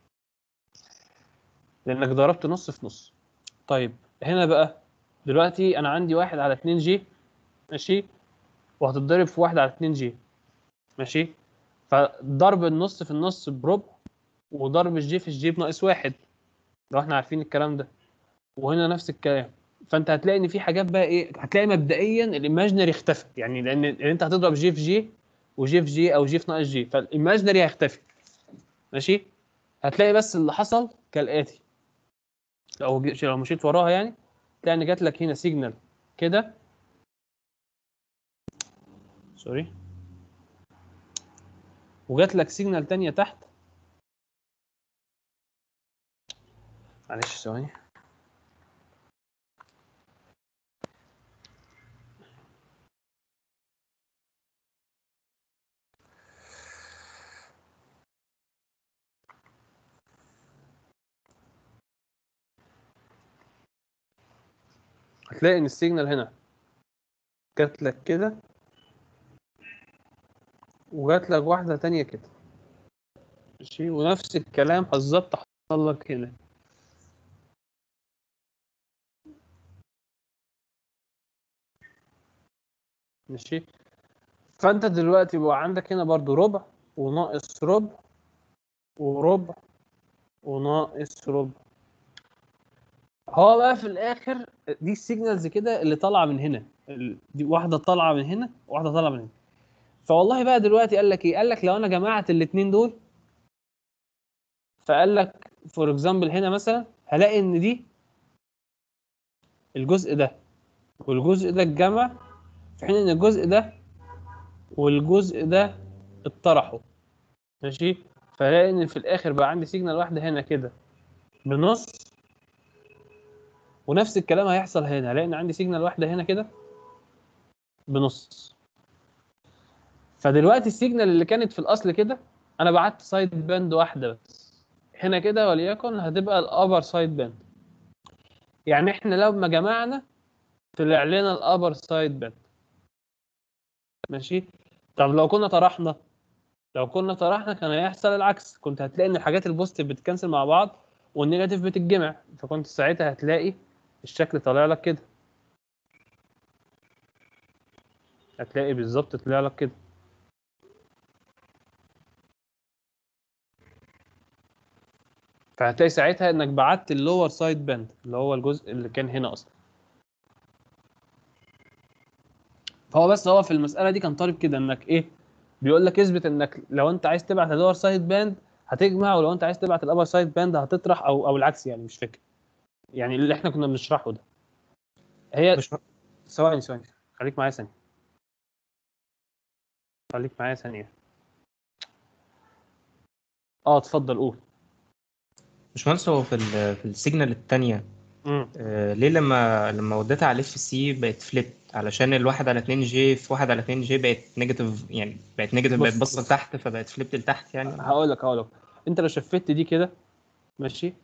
A: لانك ضربت نص في نص طيب هنا بقى دلوقتي انا عندي واحد على 2 جي ماشي وهتتضرب في واحد على 2 جي ماشي فضرب النص في النص بربع وضرب الجي في الجي بناقص واحد لو احنا عارفين الكلام ده وهنا نفس الكلام فانت هتلاقي ان في حاجات بقى ايه هتلاقي مبدئيا الايماجنري اختفى يعني لان انت هتضرب جي في جي وجي في جي او جي في ناقص جي فالايماجنري هيختفي ماشي هتلاقي بس اللي حصل كالاتي لو لو مشيت وراها يعني تلاقي ان جات لك هنا سيجنال كده سوري وجات لك سيجنال تانية تحت معلش ثواني هتلاقي ان السيجنال هنا جات لك كده وجات لك واحدة تانية كده ماشي ونفس الكلام بالظبط حصل لك هنا ماشي فانت دلوقتي بقى عندك هنا برضو ربع وناقص ربع وربع وناقص ربع هو بقى في الاخر دي السيجنالز كده اللي طالعه من هنا ال- دي واحده طالعه من هنا وواحده طالعه من هنا فوالله بقى دلوقتي قال لك ايه قال لك لو انا جمعت الاثنين دول فقال لك فور اكزامبل هنا مثلا هلاقي ان دي الجزء ده والجزء ده اتجمع في حين ان الجزء ده والجزء ده اتطرحوا ماشي فلاقي ان في الاخر بقى عندي سيجنال واحده هنا كده بنص ونفس الكلام هيحصل هنا هلاقي ان عندي سيجنال واحده هنا كده بنص فدلوقتي السيجنال اللي كانت في الاصل كده انا بعت سايد باند واحده بس هنا كده وليكن هتبقى الابر سايد باند يعني احنا لما جمعنا طلع لنا الابر سايد باند ماشي طب لو كنا طرحنا لو كنا طرحنا كان هيحصل العكس كنت هتلاقي ان الحاجات البوزيتيف بتتكنسل مع بعض والنيجاتيف بتتجمع فكنت ساعتها هتلاقي الشكل طالع لك كده هتلاقي بالظبط طلع لك كده فهتلاقي ساعتها انك بعت اللور سايد باند اللي هو الجزء اللي كان هنا اصلا فهو بس هو في المساله دي كان طالب كده انك ايه بيقول لك اثبت انك لو انت عايز تبعت اللور سايد باند هتجمع ولو انت عايز تبعت الابر سايد باند هتطرح او او العكس يعني مش فاكر يعني اللي احنا كنا بنشرحه ده هي
H: مش
A: ثواني ثواني خليك معايا ثانيه خليك معايا ثانيه اه اتفضل قول
H: باشمهندس هو في ال في السيجنال التانية
A: امم
H: آه ليه لما لما وديتها على الاف سي بقت فليب علشان الواحد على 2 جي في واحد على 2 جي بقت نيجاتيف يعني بقت نيجاتيف
A: بص-
H: بقت باصه
A: بص.
H: لتحت فبقت فليب لتحت يعني
A: هقول لك هقول لك انت لو شفت دي كده ماشي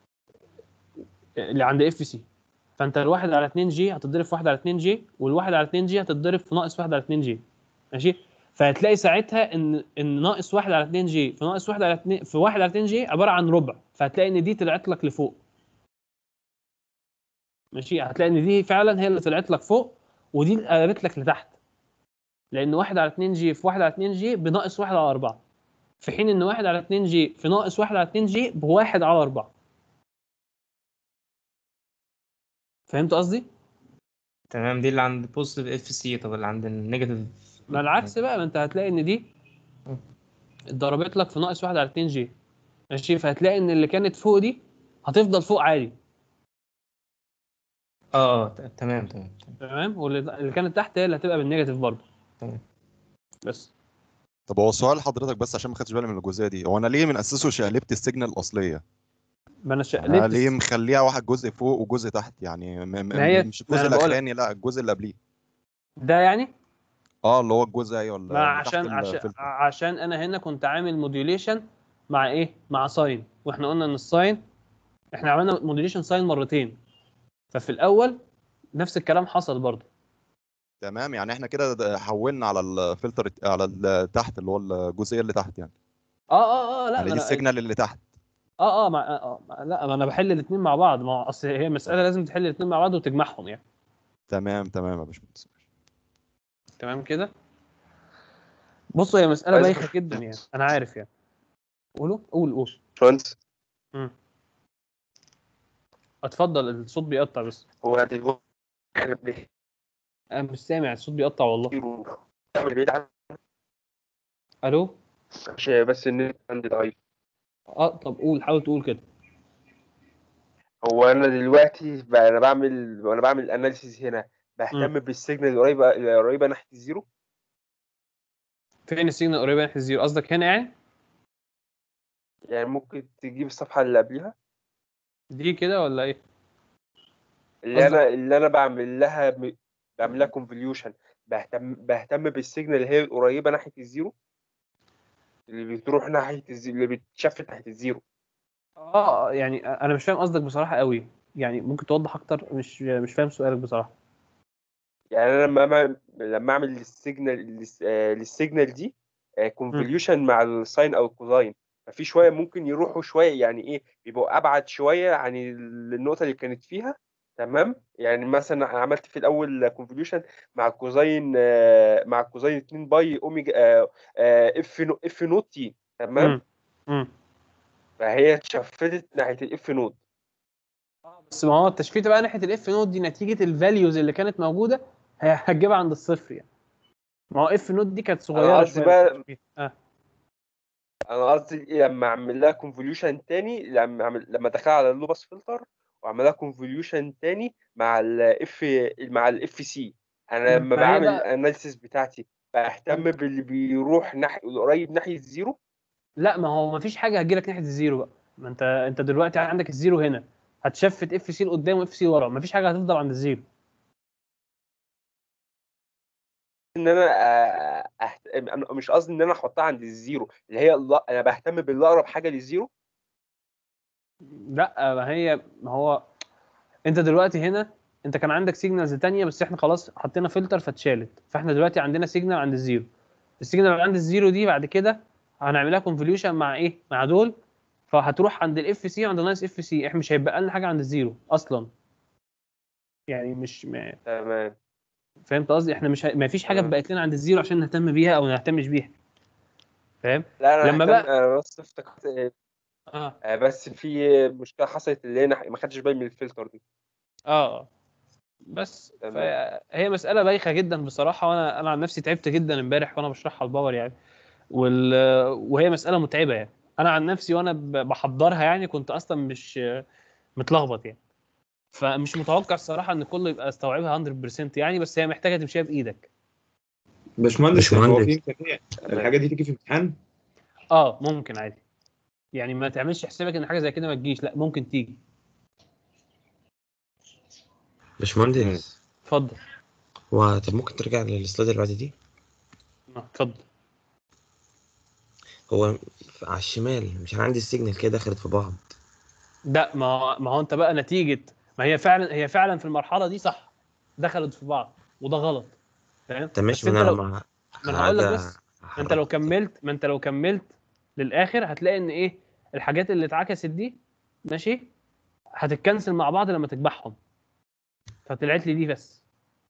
A: اللي عند اف سي فانت الواحد على 2 جي هتتضرب في واحد على 2 جي والواحد على 2 جي هتتضرب في ناقص واحد على 2 جي ماشي فهتلاقي ساعتها ان ان ناقص واحد على 2 جي في ناقص واحد على 2 في واحد على 2 جي عباره عن ربع فهتلاقي ان دي طلعت لك لفوق ماشي هتلاقي ان دي فعلا هي اللي طلعت لك فوق ودي اللي قلبت لك لتحت لان واحد على 2 جي في واحد على 2 جي بناقص واحد على 4 في حين ان واحد على 2 جي في ناقص واحد على 2 جي بواحد على 4 فهمت قصدي؟
H: تمام دي اللي عند بوزيتيف اف سي طب اللي عند النيجاتيف
A: ما العكس بقى ما انت هتلاقي ان دي اتضربت لك في ناقص واحد على 2 جي ماشي فهتلاقي ان اللي كانت فوق دي هتفضل فوق عادي
H: اه اه ت- تمام تمام تمام
A: تمام واللي اللي كانت تحت هي اللي هتبقى بالنيجاتيف برضه
H: تمام.
A: بس
G: طب هو سؤال حضرتك بس عشان ما خدتش بالي من الجزئيه دي هو انا ليه من اساسه شقلبت السيجنال الاصليه
A: ما انا
G: يعني انا
A: شقلبت
G: ليه مخليها واحد جزء فوق وجزء تحت يعني م- م-
A: ما هي-
G: مش
A: ما
G: الجزء
A: أنا بقولك.
G: الاخراني لا الجزء اللي قبليه
A: ده يعني
G: اه اللي هو الجزء ايوه اللي
A: ما
G: اللي تحت
A: عشان عشان
G: الفلتر
A: عشان انا هنا كنت عامل موديوليشن مع ايه؟ مع ساين واحنا قلنا ان الساين احنا عملنا موديوليشن ساين مرتين ففي الاول نفس الكلام حصل برضه
G: تمام يعني احنا كده د- حولنا على الفلتر على ال- تحت اللي هو الجزئيه اللي تحت يعني
A: اه اه اه لا
G: يعني
A: ما
G: دي
A: أنا-
G: السيجنال اللي تحت
A: اه اه, مع آه, اه لا ما انا بحل الاثنين مع بعض ما هو اصل هي مساله لازم تحل الاثنين مع بعض وتجمعهم يعني
G: تمام تمام يا باشمهندس
A: تمام كده بصوا هي مساله
I: عايز
A: بايخه جدا يعني انا عارف يعني قولوا قول قول
I: باشمهندس
A: اتفضل الصوت بيقطع بس
I: هو دلوقتي احنا
A: انا مش سامع الصوت بيقطع والله
I: بنعمل بعيد عن
A: الو
I: عشان بس النت عندي ضعيف
A: اه طب قول حاول تقول كده
I: هو انا دلوقتي بقى انا بعمل وانا بعمل اناليسيز هنا بهتم بالسيجنال القريبه القريبه ناحيه الزيرو
A: فين السيجنال قريبه ناحيه الزيرو قصدك هنا يعني
I: يعني ممكن تجيب الصفحه اللي قبلها
A: دي كده ولا ايه
I: اللي
A: قصدك-
I: انا اللي انا بعمل لها م- بعمل لها كونفوليوشن بهتم بهتم بالسيجنال اللي هي القريبه ناحيه الزيرو اللي بتروح ناحيه الزيرو اللي بتشفت ناحيه الزيرو
A: اه يعني انا مش فاهم قصدك بصراحه قوي يعني ممكن توضح اكتر مش مش فاهم سؤالك بصراحه
I: يعني انا لما أعمل- لما اعمل السيجنال للسيجنال دي كونفوليوشن مع الساين او الكوزاين ففي شويه ممكن يروحوا شويه يعني ايه بيبقوا ابعد شويه عن النقطه اللي كانت فيها تمام يعني مثلا انا عملت في الاول كونفوليوشن مع كوزين آه، مع كوزين 2 باي اوميجا آه، آه، اف نو اف نوت تي تمام
A: مم. مم.
I: فهي اتشفتت ناحيه الاف نوت
A: بس ما هو التشفيت بقى ناحيه الاف نوت دي نتيجه الفاليوز اللي كانت موجوده هي هتجيبها عند الصفر يعني ما هو اف نوت دي كانت صغيره
I: قصدي
A: شويه
I: بقى-
A: التشفيت. اه
I: انا قصدي لما اعمل لها كونفوليوشن تاني لما اعمل لما ادخلها على اللوبس فلتر واعمل لها كونفوليوشن تاني مع الاف مع الاف سي انا لما
A: ما هي
I: بعمل
A: بقى-
I: الاناليسيس بتاعتي بهتم باللي بيروح ناحيه قريب ناحيه الزيرو
A: لا ما هو ما فيش حاجه هتجيلك ناحيه الزيرو بقى ما انت انت دلوقتي عندك الزيرو هنا هتشفت اف سي لقدام واف سي ورا ما فيش حاجه هتفضل عند الزيرو
I: ان انا آه، أهت... أنا مش قصدي ان انا احطها عند الزيرو اللي هي الل- انا بهتم بالاقرب حاجه للزيرو
A: لا ما هي ما هو انت دلوقتي هنا انت كان عندك سيجنالز تانية بس احنا خلاص حطينا فلتر فاتشالت فاحنا دلوقتي عندنا سيجنال عند الزيرو السيجنال اللي عند الزيرو دي بعد كده هنعملها كونفوليوشن مع ايه مع دول فهتروح عند الاف سي عند ناقص اف سي احنا مش هيبقى لنا حاجه عند الزيرو اصلا يعني مش ما
I: تمام
A: فهمت قصدي احنا مش ه... ما فيش حاجه
I: تمام.
A: بقت لنا عند الزيرو عشان نهتم بيها او ما نهتمش بيها فاهم
I: لا انا
A: لما
I: ههتم-
A: بقى-
I: انا بس افتكرت آه،
A: اه
I: آه، بس في مشكله حصلت اللي هي ما خدتش بالي من الفلتر دي
A: اه بس
I: تمام.
A: فهي مساله بايخه جدا بصراحه وانا انا عن نفسي تعبت جدا امبارح وانا بشرحها الباور يعني وال... وهي مساله متعبه يعني انا عن نفسي وانا ب- بحضرها يعني كنت اصلا مش متلخبط يعني فمش متوقع الصراحه ان كله يبقى استوعبها 100% يعني بس هي محتاجه تمشيها بايدك
E: باشمهندس يعني هو في
F: باشمهندس.
E: امكانيه الحاجه دي تيجي في امتحان
A: اه ممكن عادي يعني ما تعملش حسابك ان حاجه زي كده ما تجيش لا ممكن تيجي
F: باشمهندس
A: اتفضل
F: هو طب ممكن ترجع للسلايد اللي بعد دي
A: آه، اتفضل
F: هو ف- على الشمال مش انا عندي السيجنال كده دخلت في بعض
A: لا ما هو ما هو انت بقى نتيجه ما هي فعلا هي فعلا في المرحله دي صح دخلت في بعض وده غلط فاهم
F: طب ماشي
A: بس
F: ما
A: انت
F: انا
A: لو
F: لما
A: ما انا هقول لك
F: هرجع
A: بس ما انت لو
F: هحرك.
A: كملت ما انت لو كملت للاخر هتلاقي ان ايه الحاجات اللي اتعكست دي ماشي هتتكنسل مع بعض لما تجمعهم فطلعت لي دي بس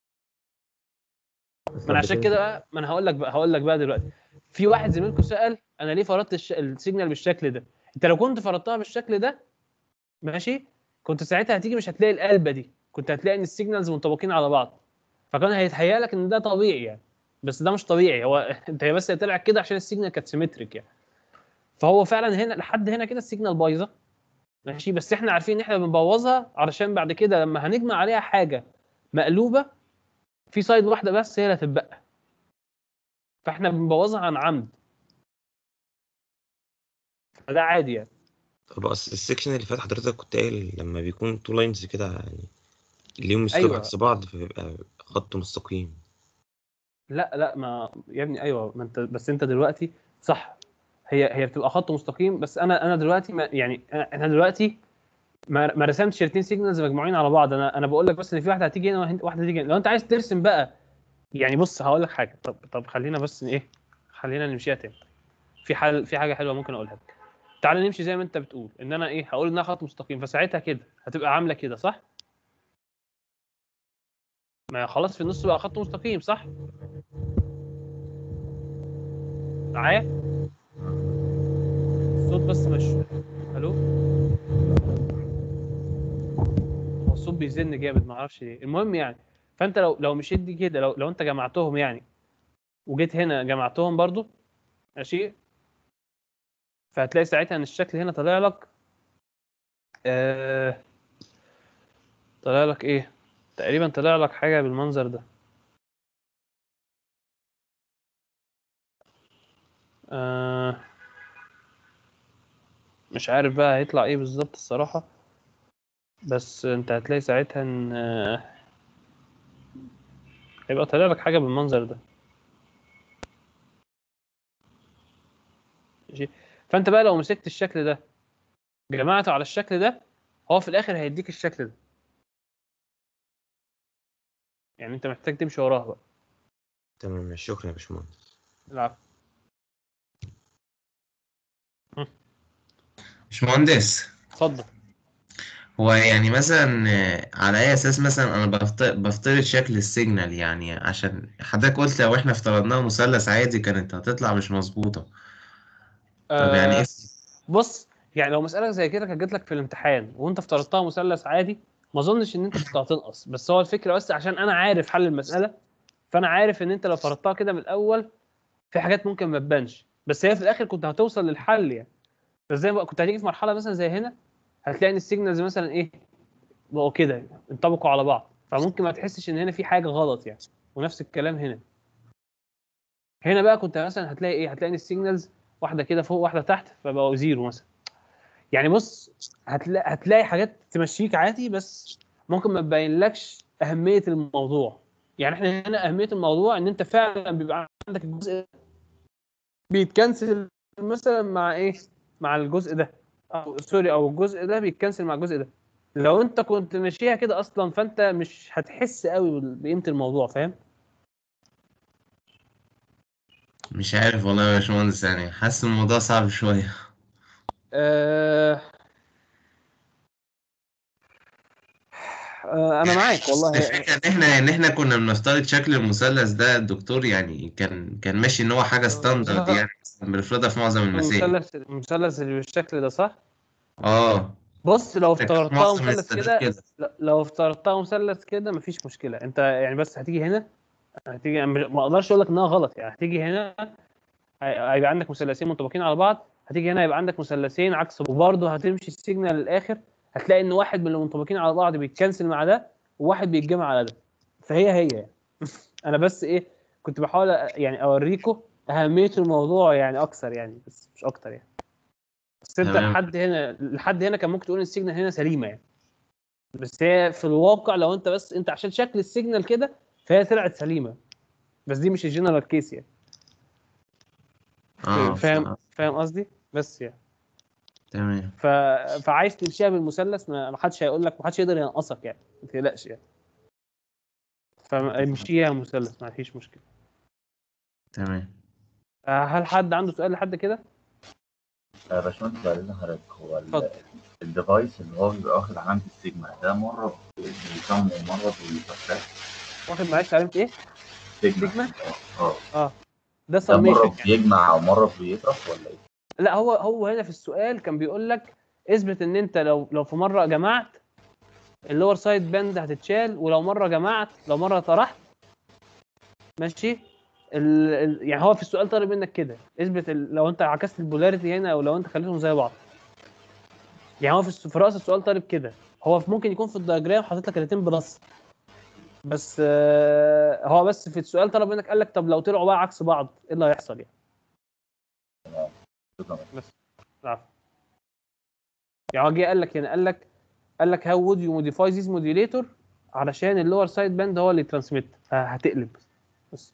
A: ما انا عشان كده بقى ما انا هقول لك بقى هقول لك بقى دلوقتي في واحد زميلكم سال انا ليه فرضت الش... السيجنال بالشكل ده انت لو كنت فرضتها بالشكل ده ماشي كنت ساعتها هتيجي مش هتلاقي القلبه دي كنت هتلاقي ان السيجنالز منطبقين على بعض فكان هيتهيأ لك ان ده طبيعي يعني بس ده مش طبيعي هو انت هي بس طلع كده عشان السيجنال كانت سيمتريك يعني فهو فعلا هنا لحد هنا كده السيجنال بايظه ماشي بس احنا عارفين ان احنا بنبوظها علشان بعد كده لما هنجمع عليها حاجه مقلوبه في سايد واحده بس هي اللي هتتبقى فاحنا بنبوظها عن عمد فده عادي يعني
F: طب اصل السكشن اللي فات حضرتك كنت قايل لما بيكون تو لاينز كده يعني ليهم اسلوب
A: أيوة.
F: عكس بعض فبيبقى خط مستقيم
A: لا لا ما يا ابني ايوه ما انت بس انت دلوقتي صح هي هي بتبقى خط مستقيم بس انا انا دلوقتي ما يعني انا أنا دلوقتي ما ما رسمتش الاثنين سيجنالز مجموعين على بعض انا انا بقول لك بس ان في واحده هتيجي هنا وواحده هتيجي هنا لو انت عايز ترسم بقى يعني بص هقول لك حاجه طب طب خلينا بس ايه خلينا نمشيها تاني في حل في حاجه حلوه ممكن اقولها لك تعال نمشي زي ما انت بتقول ان انا ايه هقول انها خط مستقيم فساعتها كده هتبقى عامله كده صح ما خلاص في النص بقى خط مستقيم صح معايا الصوت بس مش الو هو الصوت بيزن جامد ما اعرفش ليه المهم يعني فانت لو لو مشيت دي كده لو لو انت جمعتهم يعني وجيت هنا جمعتهم برضو ماشي فهتلاقي ساعتها ان الشكل هنا طالع لك آه طالع لك ايه تقريبا طلع لك حاجه بالمنظر ده آه مش عارف بقى هيطلع ايه بالظبط الصراحة بس انت هتلاقي ساعتها ان آه، هيبقى طالع لك حاجة بالمنظر ده ماشي فانت بقى لو مسكت الشكل ده جمعته على الشكل ده هو في الاخر هيديك الشكل ده يعني انت محتاج تمشي وراه بقى
F: تمام ماشي شكرا يا باشمهندس
A: العفو
F: باشمهندس
A: اتفضل
F: هو يعني مثلا آه، على اي اساس مثلا انا بفت- بفترض شكل السيجنال يعني عشان حضرتك قلت لو احنا افترضناها مثلث عادي كانت هتطلع مش مظبوطة طب يعني ايه
A: آه بص يعني لو مسألة زي كده كانت جات لك في الامتحان وانت افترضتها مثلث عادي ما اظنش ان انت كنت هتنقص بس هو الفكره بس عشان انا عارف حل المسألة فانا عارف ان انت لو فرضتها كده من الاول في حاجات ممكن ما تبانش بس هي في الاخر كنت هتوصل للحل يعني بس زي ما كنت هتيجي في مرحله مثلا زي هنا هتلاقي ان السيجنالز مثلا ايه بقوا كده يعني انطبقوا على بعض فممكن ما تحسش ان هنا في حاجه غلط يعني ونفس الكلام هنا هنا بقى كنت مثلا هتلاقي ايه هتلاقي ان السيجنالز واحده كده فوق واحده تحت فبقوا زيرو مثلا يعني بص هتلاقي هتلاقي حاجات تمشيك عادي بس ممكن ما تبينلكش اهميه الموضوع يعني احنا هنا اهميه الموضوع ان انت فعلا بيبقى عندك الجزء ده بيتكنسل مثلا مع ايه مع الجزء ده أو سوري او الجزء ده بيتكنسل مع الجزء ده لو انت كنت ماشيها كده اصلا فانت مش هتحس قوي بقيمه الموضوع فاهم
F: مش عارف والله يا باشمهندس يعني حاسس الموضوع صعب شوية
A: آه... آه انا معاك والله
F: الفكرة إن إحنا إن إحنا كنا بنفترض شكل المثلث ده الدكتور يعني كان كان ماشي إن هو حاجة ستاندرد يعني بنفرضها في معظم المسائل
A: المثلث المثلث اللي بالشكل ده صح
F: آه
A: بص لو
F: في
A: افترضتها
F: معظم
A: مثلث
F: الاستادات
A: كده
F: كده
A: لا- لو افترضتها مثلث كده مفيش مشكله انت يعني بس هتيجي هنا هتيجي ما اقدرش اقول لك انها غلط يعني هتيجي هنا هي- هيبقى عندك مثلثين منطبقين على بعض هتيجي هنا يبقى عندك مثلثين عكس وبرضه هتمشي السيجنال للاخر هتلاقي ان واحد من اللي منطبقين على بعض بيتكنسل مع ده وواحد بيتجمع على ده فهي هي يعني انا بس ايه كنت بحاول أ- يعني اوريكم اهميه الموضوع يعني اكثر يعني بس مش اكتر يعني بس انت
F: تمام
A: لحد هنا لحد هنا كان ممكن تقول ان السيجنال هنا سليمه يعني بس هي في الواقع لو انت بس انت عشان شكل السيجنال كده فهي طلعت سليمه بس دي مش الجنرال كيس يعني
F: آه
A: فاهم
F: ف-
A: فاهم قصدي بس يعني
F: تمام
A: ف... فعايز تمشيها بالمثلث ما ما حدش هيقول لك ما حدش يقدر ينقصك يعني ما تقلقش يعني فمشيها مثلث ما فيش مشكله
F: تمام
A: آه، هل حد عنده سؤال لحد كده؟
J: يا باشمهندس بعد اذن حضرتك هو ال-
A: اتفضل
J: الديفايس اللي هو بيبقى واخد علامة السيجما ده مرة بيسمى ومرة بيفتح
A: واخد معلش علامه ايه؟
J: سيجما
A: سيجما؟
J: اه
A: اه ده
J: ده مرة
A: سميشن يعني
J: بيجمع او مرة بيطرح ولا ايه؟
A: لا هو هو هنا في السؤال كان بيقول لك اثبت ان انت لو لو في مره جمعت اللور سايد باند هتتشال ولو مره جمعت لو مره طرحت ماشي ال... ال... يعني هو في السؤال طالب منك كده اثبت ال... لو انت عكست البولاريتي هنا او لو انت خليتهم زي بعض يعني هو في, الس- في راس السؤال طالب كده هو في- ممكن يكون في الدياجرام حاطط لك الاثنين بلس بس آه، هو بس في السؤال طلب منك قال لك طب لو طلعوا بقى عكس بعض ايه اللي هيحصل يعني
J: شكرا
A: بس العفو يعني هو جه قال لك هنا قال لك قال لك هاو وود يو موديفاي ذيس موديوليتور علشان اللور سايد باند هو اللي ترانسميت هتقلب بس بس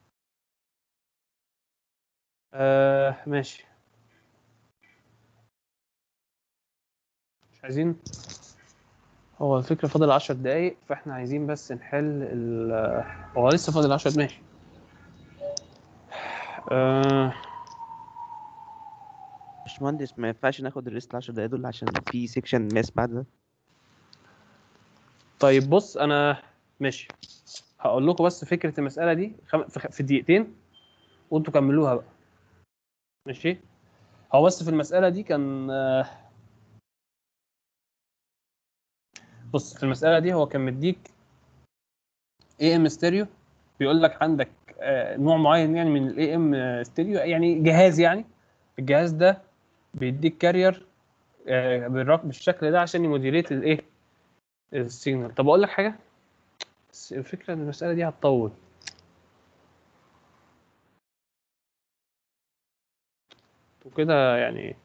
A: آه ماشي مش عايزين هو الفكرة فاضل 10 دقايق فاحنا عايزين بس نحل ال هو لسه فاضل 10 ماشي آه
B: باشمهندس ما ينفعش ناخد الريست 10 دقايق دول عشان في سيكشن ماس بعد ده
A: طيب بص انا ماشي هقول لكم بس فكرة المسألة دي خم... في خ- في دقيقتين وانتوا كملوها بقى ماشي هو بس في المسألة دي كان آه، بص في المسألة دي هو كان مديك اي ام ستيريو بيقول لك عندك آه، نوع معين يعني من الاي ام ستيريو يعني جهاز يعني الجهاز ده بيديك كارير بالرقم بالشكل ده عشان يموديليت الايه السيجنال طب اقول لك حاجه بس الفكره ان المساله دي هتطول وكده يعني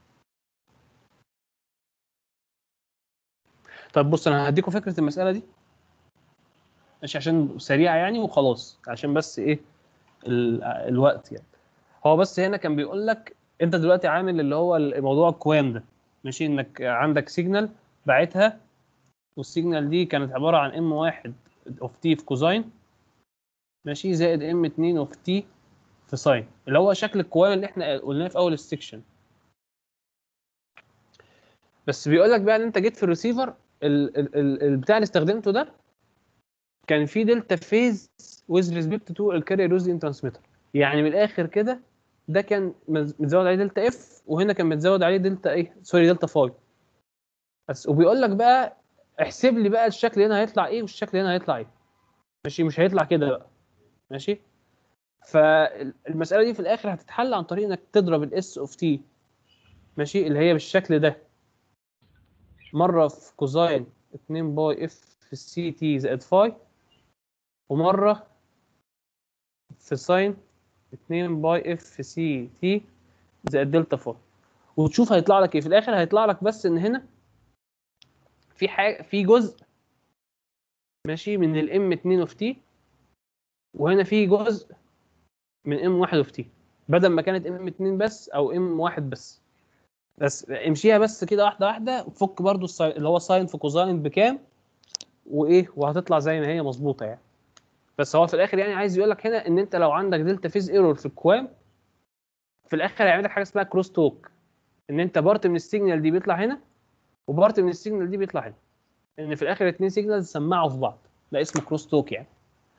A: طب بص انا هديكم فكره المساله دي ماشي عشان سريعه يعني وخلاص عشان بس ايه ال... الوقت يعني هو بس هنا كان بيقول لك انت دلوقتي عامل اللي هو موضوع الكوام ده ماشي انك عندك سيجنال باعتها والسيجنال دي كانت عباره عن ام واحد اوف تي في كوزاين ماشي زائد ام 2 اوف تي في ساين اللي هو شكل الكوام اللي احنا قلناه في اول السكشن بس بيقول لك بقى ان انت جيت في الريسيفر ال- ال- ال- البتاع اللي استخدمته ده كان في دلتا فيز ويز ريسبكت تو الكارير لوزين ترانسميتر يعني من الاخر كده ده كان مز- متزود عليه دلتا اف وهنا كان متزود عليه دلتا ايه سوري دلتا فاي بس وبيقول لك بقى احسب لي بقى الشكل هنا هيطلع ايه والشكل هنا هيطلع ايه ماشي مش هيطلع كده بقى ماشي فالمساله دي في الاخر هتتحل عن طريق انك تضرب الاس اوف تي ماشي اللي هي بالشكل ده مره في كوزاين 2 باي اف في السي تي زائد فاي ومره في ساين 2 باي اف في سي تي زائد دلتا فاي وتشوف هيطلع لك ايه في الاخر هيطلع لك بس ان هنا في حاجه في جزء ماشي من الام 2 اوف تي وهنا في جزء من ام 1 اوف تي بدل ما كانت ام 2 بس او ام 1 بس بس امشيها بس كده واحده واحده وفك برضو الساين اللي هو ساين في كوزاين بكام وايه وهتطلع زي ما هي مظبوطه يعني بس هو في الاخر يعني عايز يقول لك هنا ان انت لو عندك دلتا فيز ايرور في الكوام في الاخر هيعمل لك حاجه اسمها كروس توك ان انت بارت من السيجنال دي بيطلع هنا وبارت من السيجنال دي بيطلع هنا ان في الاخر الاثنين سيجنالز سمعوا في بعض ده اسمه كروس توك يعني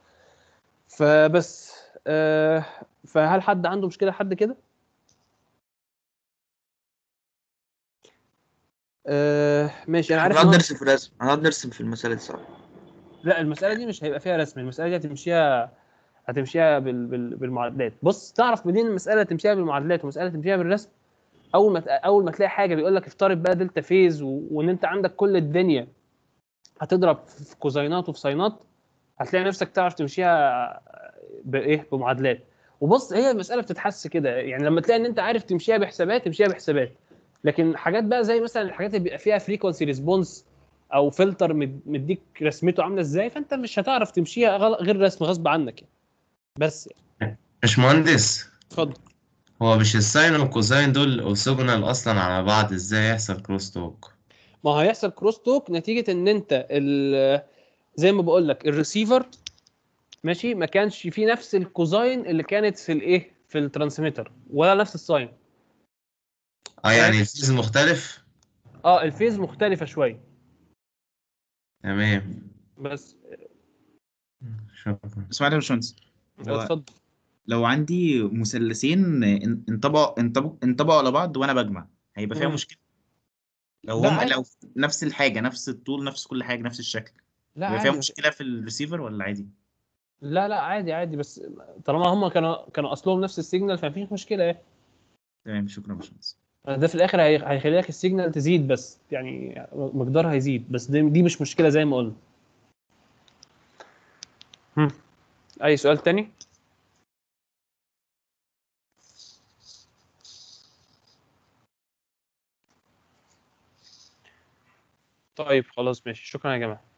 A: فبس آه فهل حد عنده مشكله حد كده آه ماشي انا عارف
K: هنقعد
A: إن هو-
K: نرسم في الرسم هنقعد نرسم في المسألة دي صح
A: لا المساله دي مش هيبقى فيها رسم المساله دي هتمشيها هتمشيها بال... بال... بالمعادلات بص تعرف منين المساله تمشيها بالمعادلات والمساله تمشيها بالرسم اول ما ت- اول ما تلاقي حاجه بيقول لك افترض بقى دلتا فيز و... وان انت عندك كل الدنيا هتضرب في كوزاينات وفي ساينات هتلاقي نفسك تعرف تمشيها بايه بمعادلات وبص هي المساله بتتحس كده يعني لما تلاقي ان انت عارف تمشيها بحسابات تمشيها بحسابات لكن حاجات بقى زي مثلا الحاجات اللي بيبقى فيها فريكونسي ريسبونس او فلتر مد- مديك رسمته عامله ازاي فانت مش هتعرف تمشيها غل- غير رسم غصب عنك يعني. بس يعني.
F: مش مهندس
A: اتفضل
F: هو مش الساين والكوزاين دول اوثوجونال اصلا على بعض ازاي يحصل كروس توك
A: ما هو هيحصل كروس توك نتيجه ان انت ال- زي ما بقول لك الريسيفر ماشي ما كانش فيه نفس الكوزاين اللي كانت في الايه في الترانسميتر ولا نفس الساين
F: اه يعني الفيز مختلف
A: اه الفيز مختلفه شويه
F: تمام
A: بس
F: شكرا
L: اسمعني يا باشمهندس هو
A: اتفضل
L: لو عندي مثلثين ان- انطبقوا انطبقوا انطبقوا على بعض وانا بجمع هيبقى فيها
A: مم.
L: مشكله لو
A: لا
L: هم
A: عادي.
L: لو نفس الحاجه نفس الطول نفس كل حاجه نفس الشكل
A: لا
L: هيبقى فيها
A: عادي.
L: مشكله في الريسيفر ولا عادي
A: لا لا عادي عادي بس طالما هم كانوا كانوا اصلهم نفس السيجنال فمفيش مشكله يعني
L: تمام شكرا يا باشمهندس
A: ده في الاخر هي- هيخلي لك السيجنال تزيد بس يعني مقدارها يزيد بس دي, دي مش مشكله زي ما قلنا هم. اي سؤال تاني طيب خلاص ماشي شكرا يا جماعه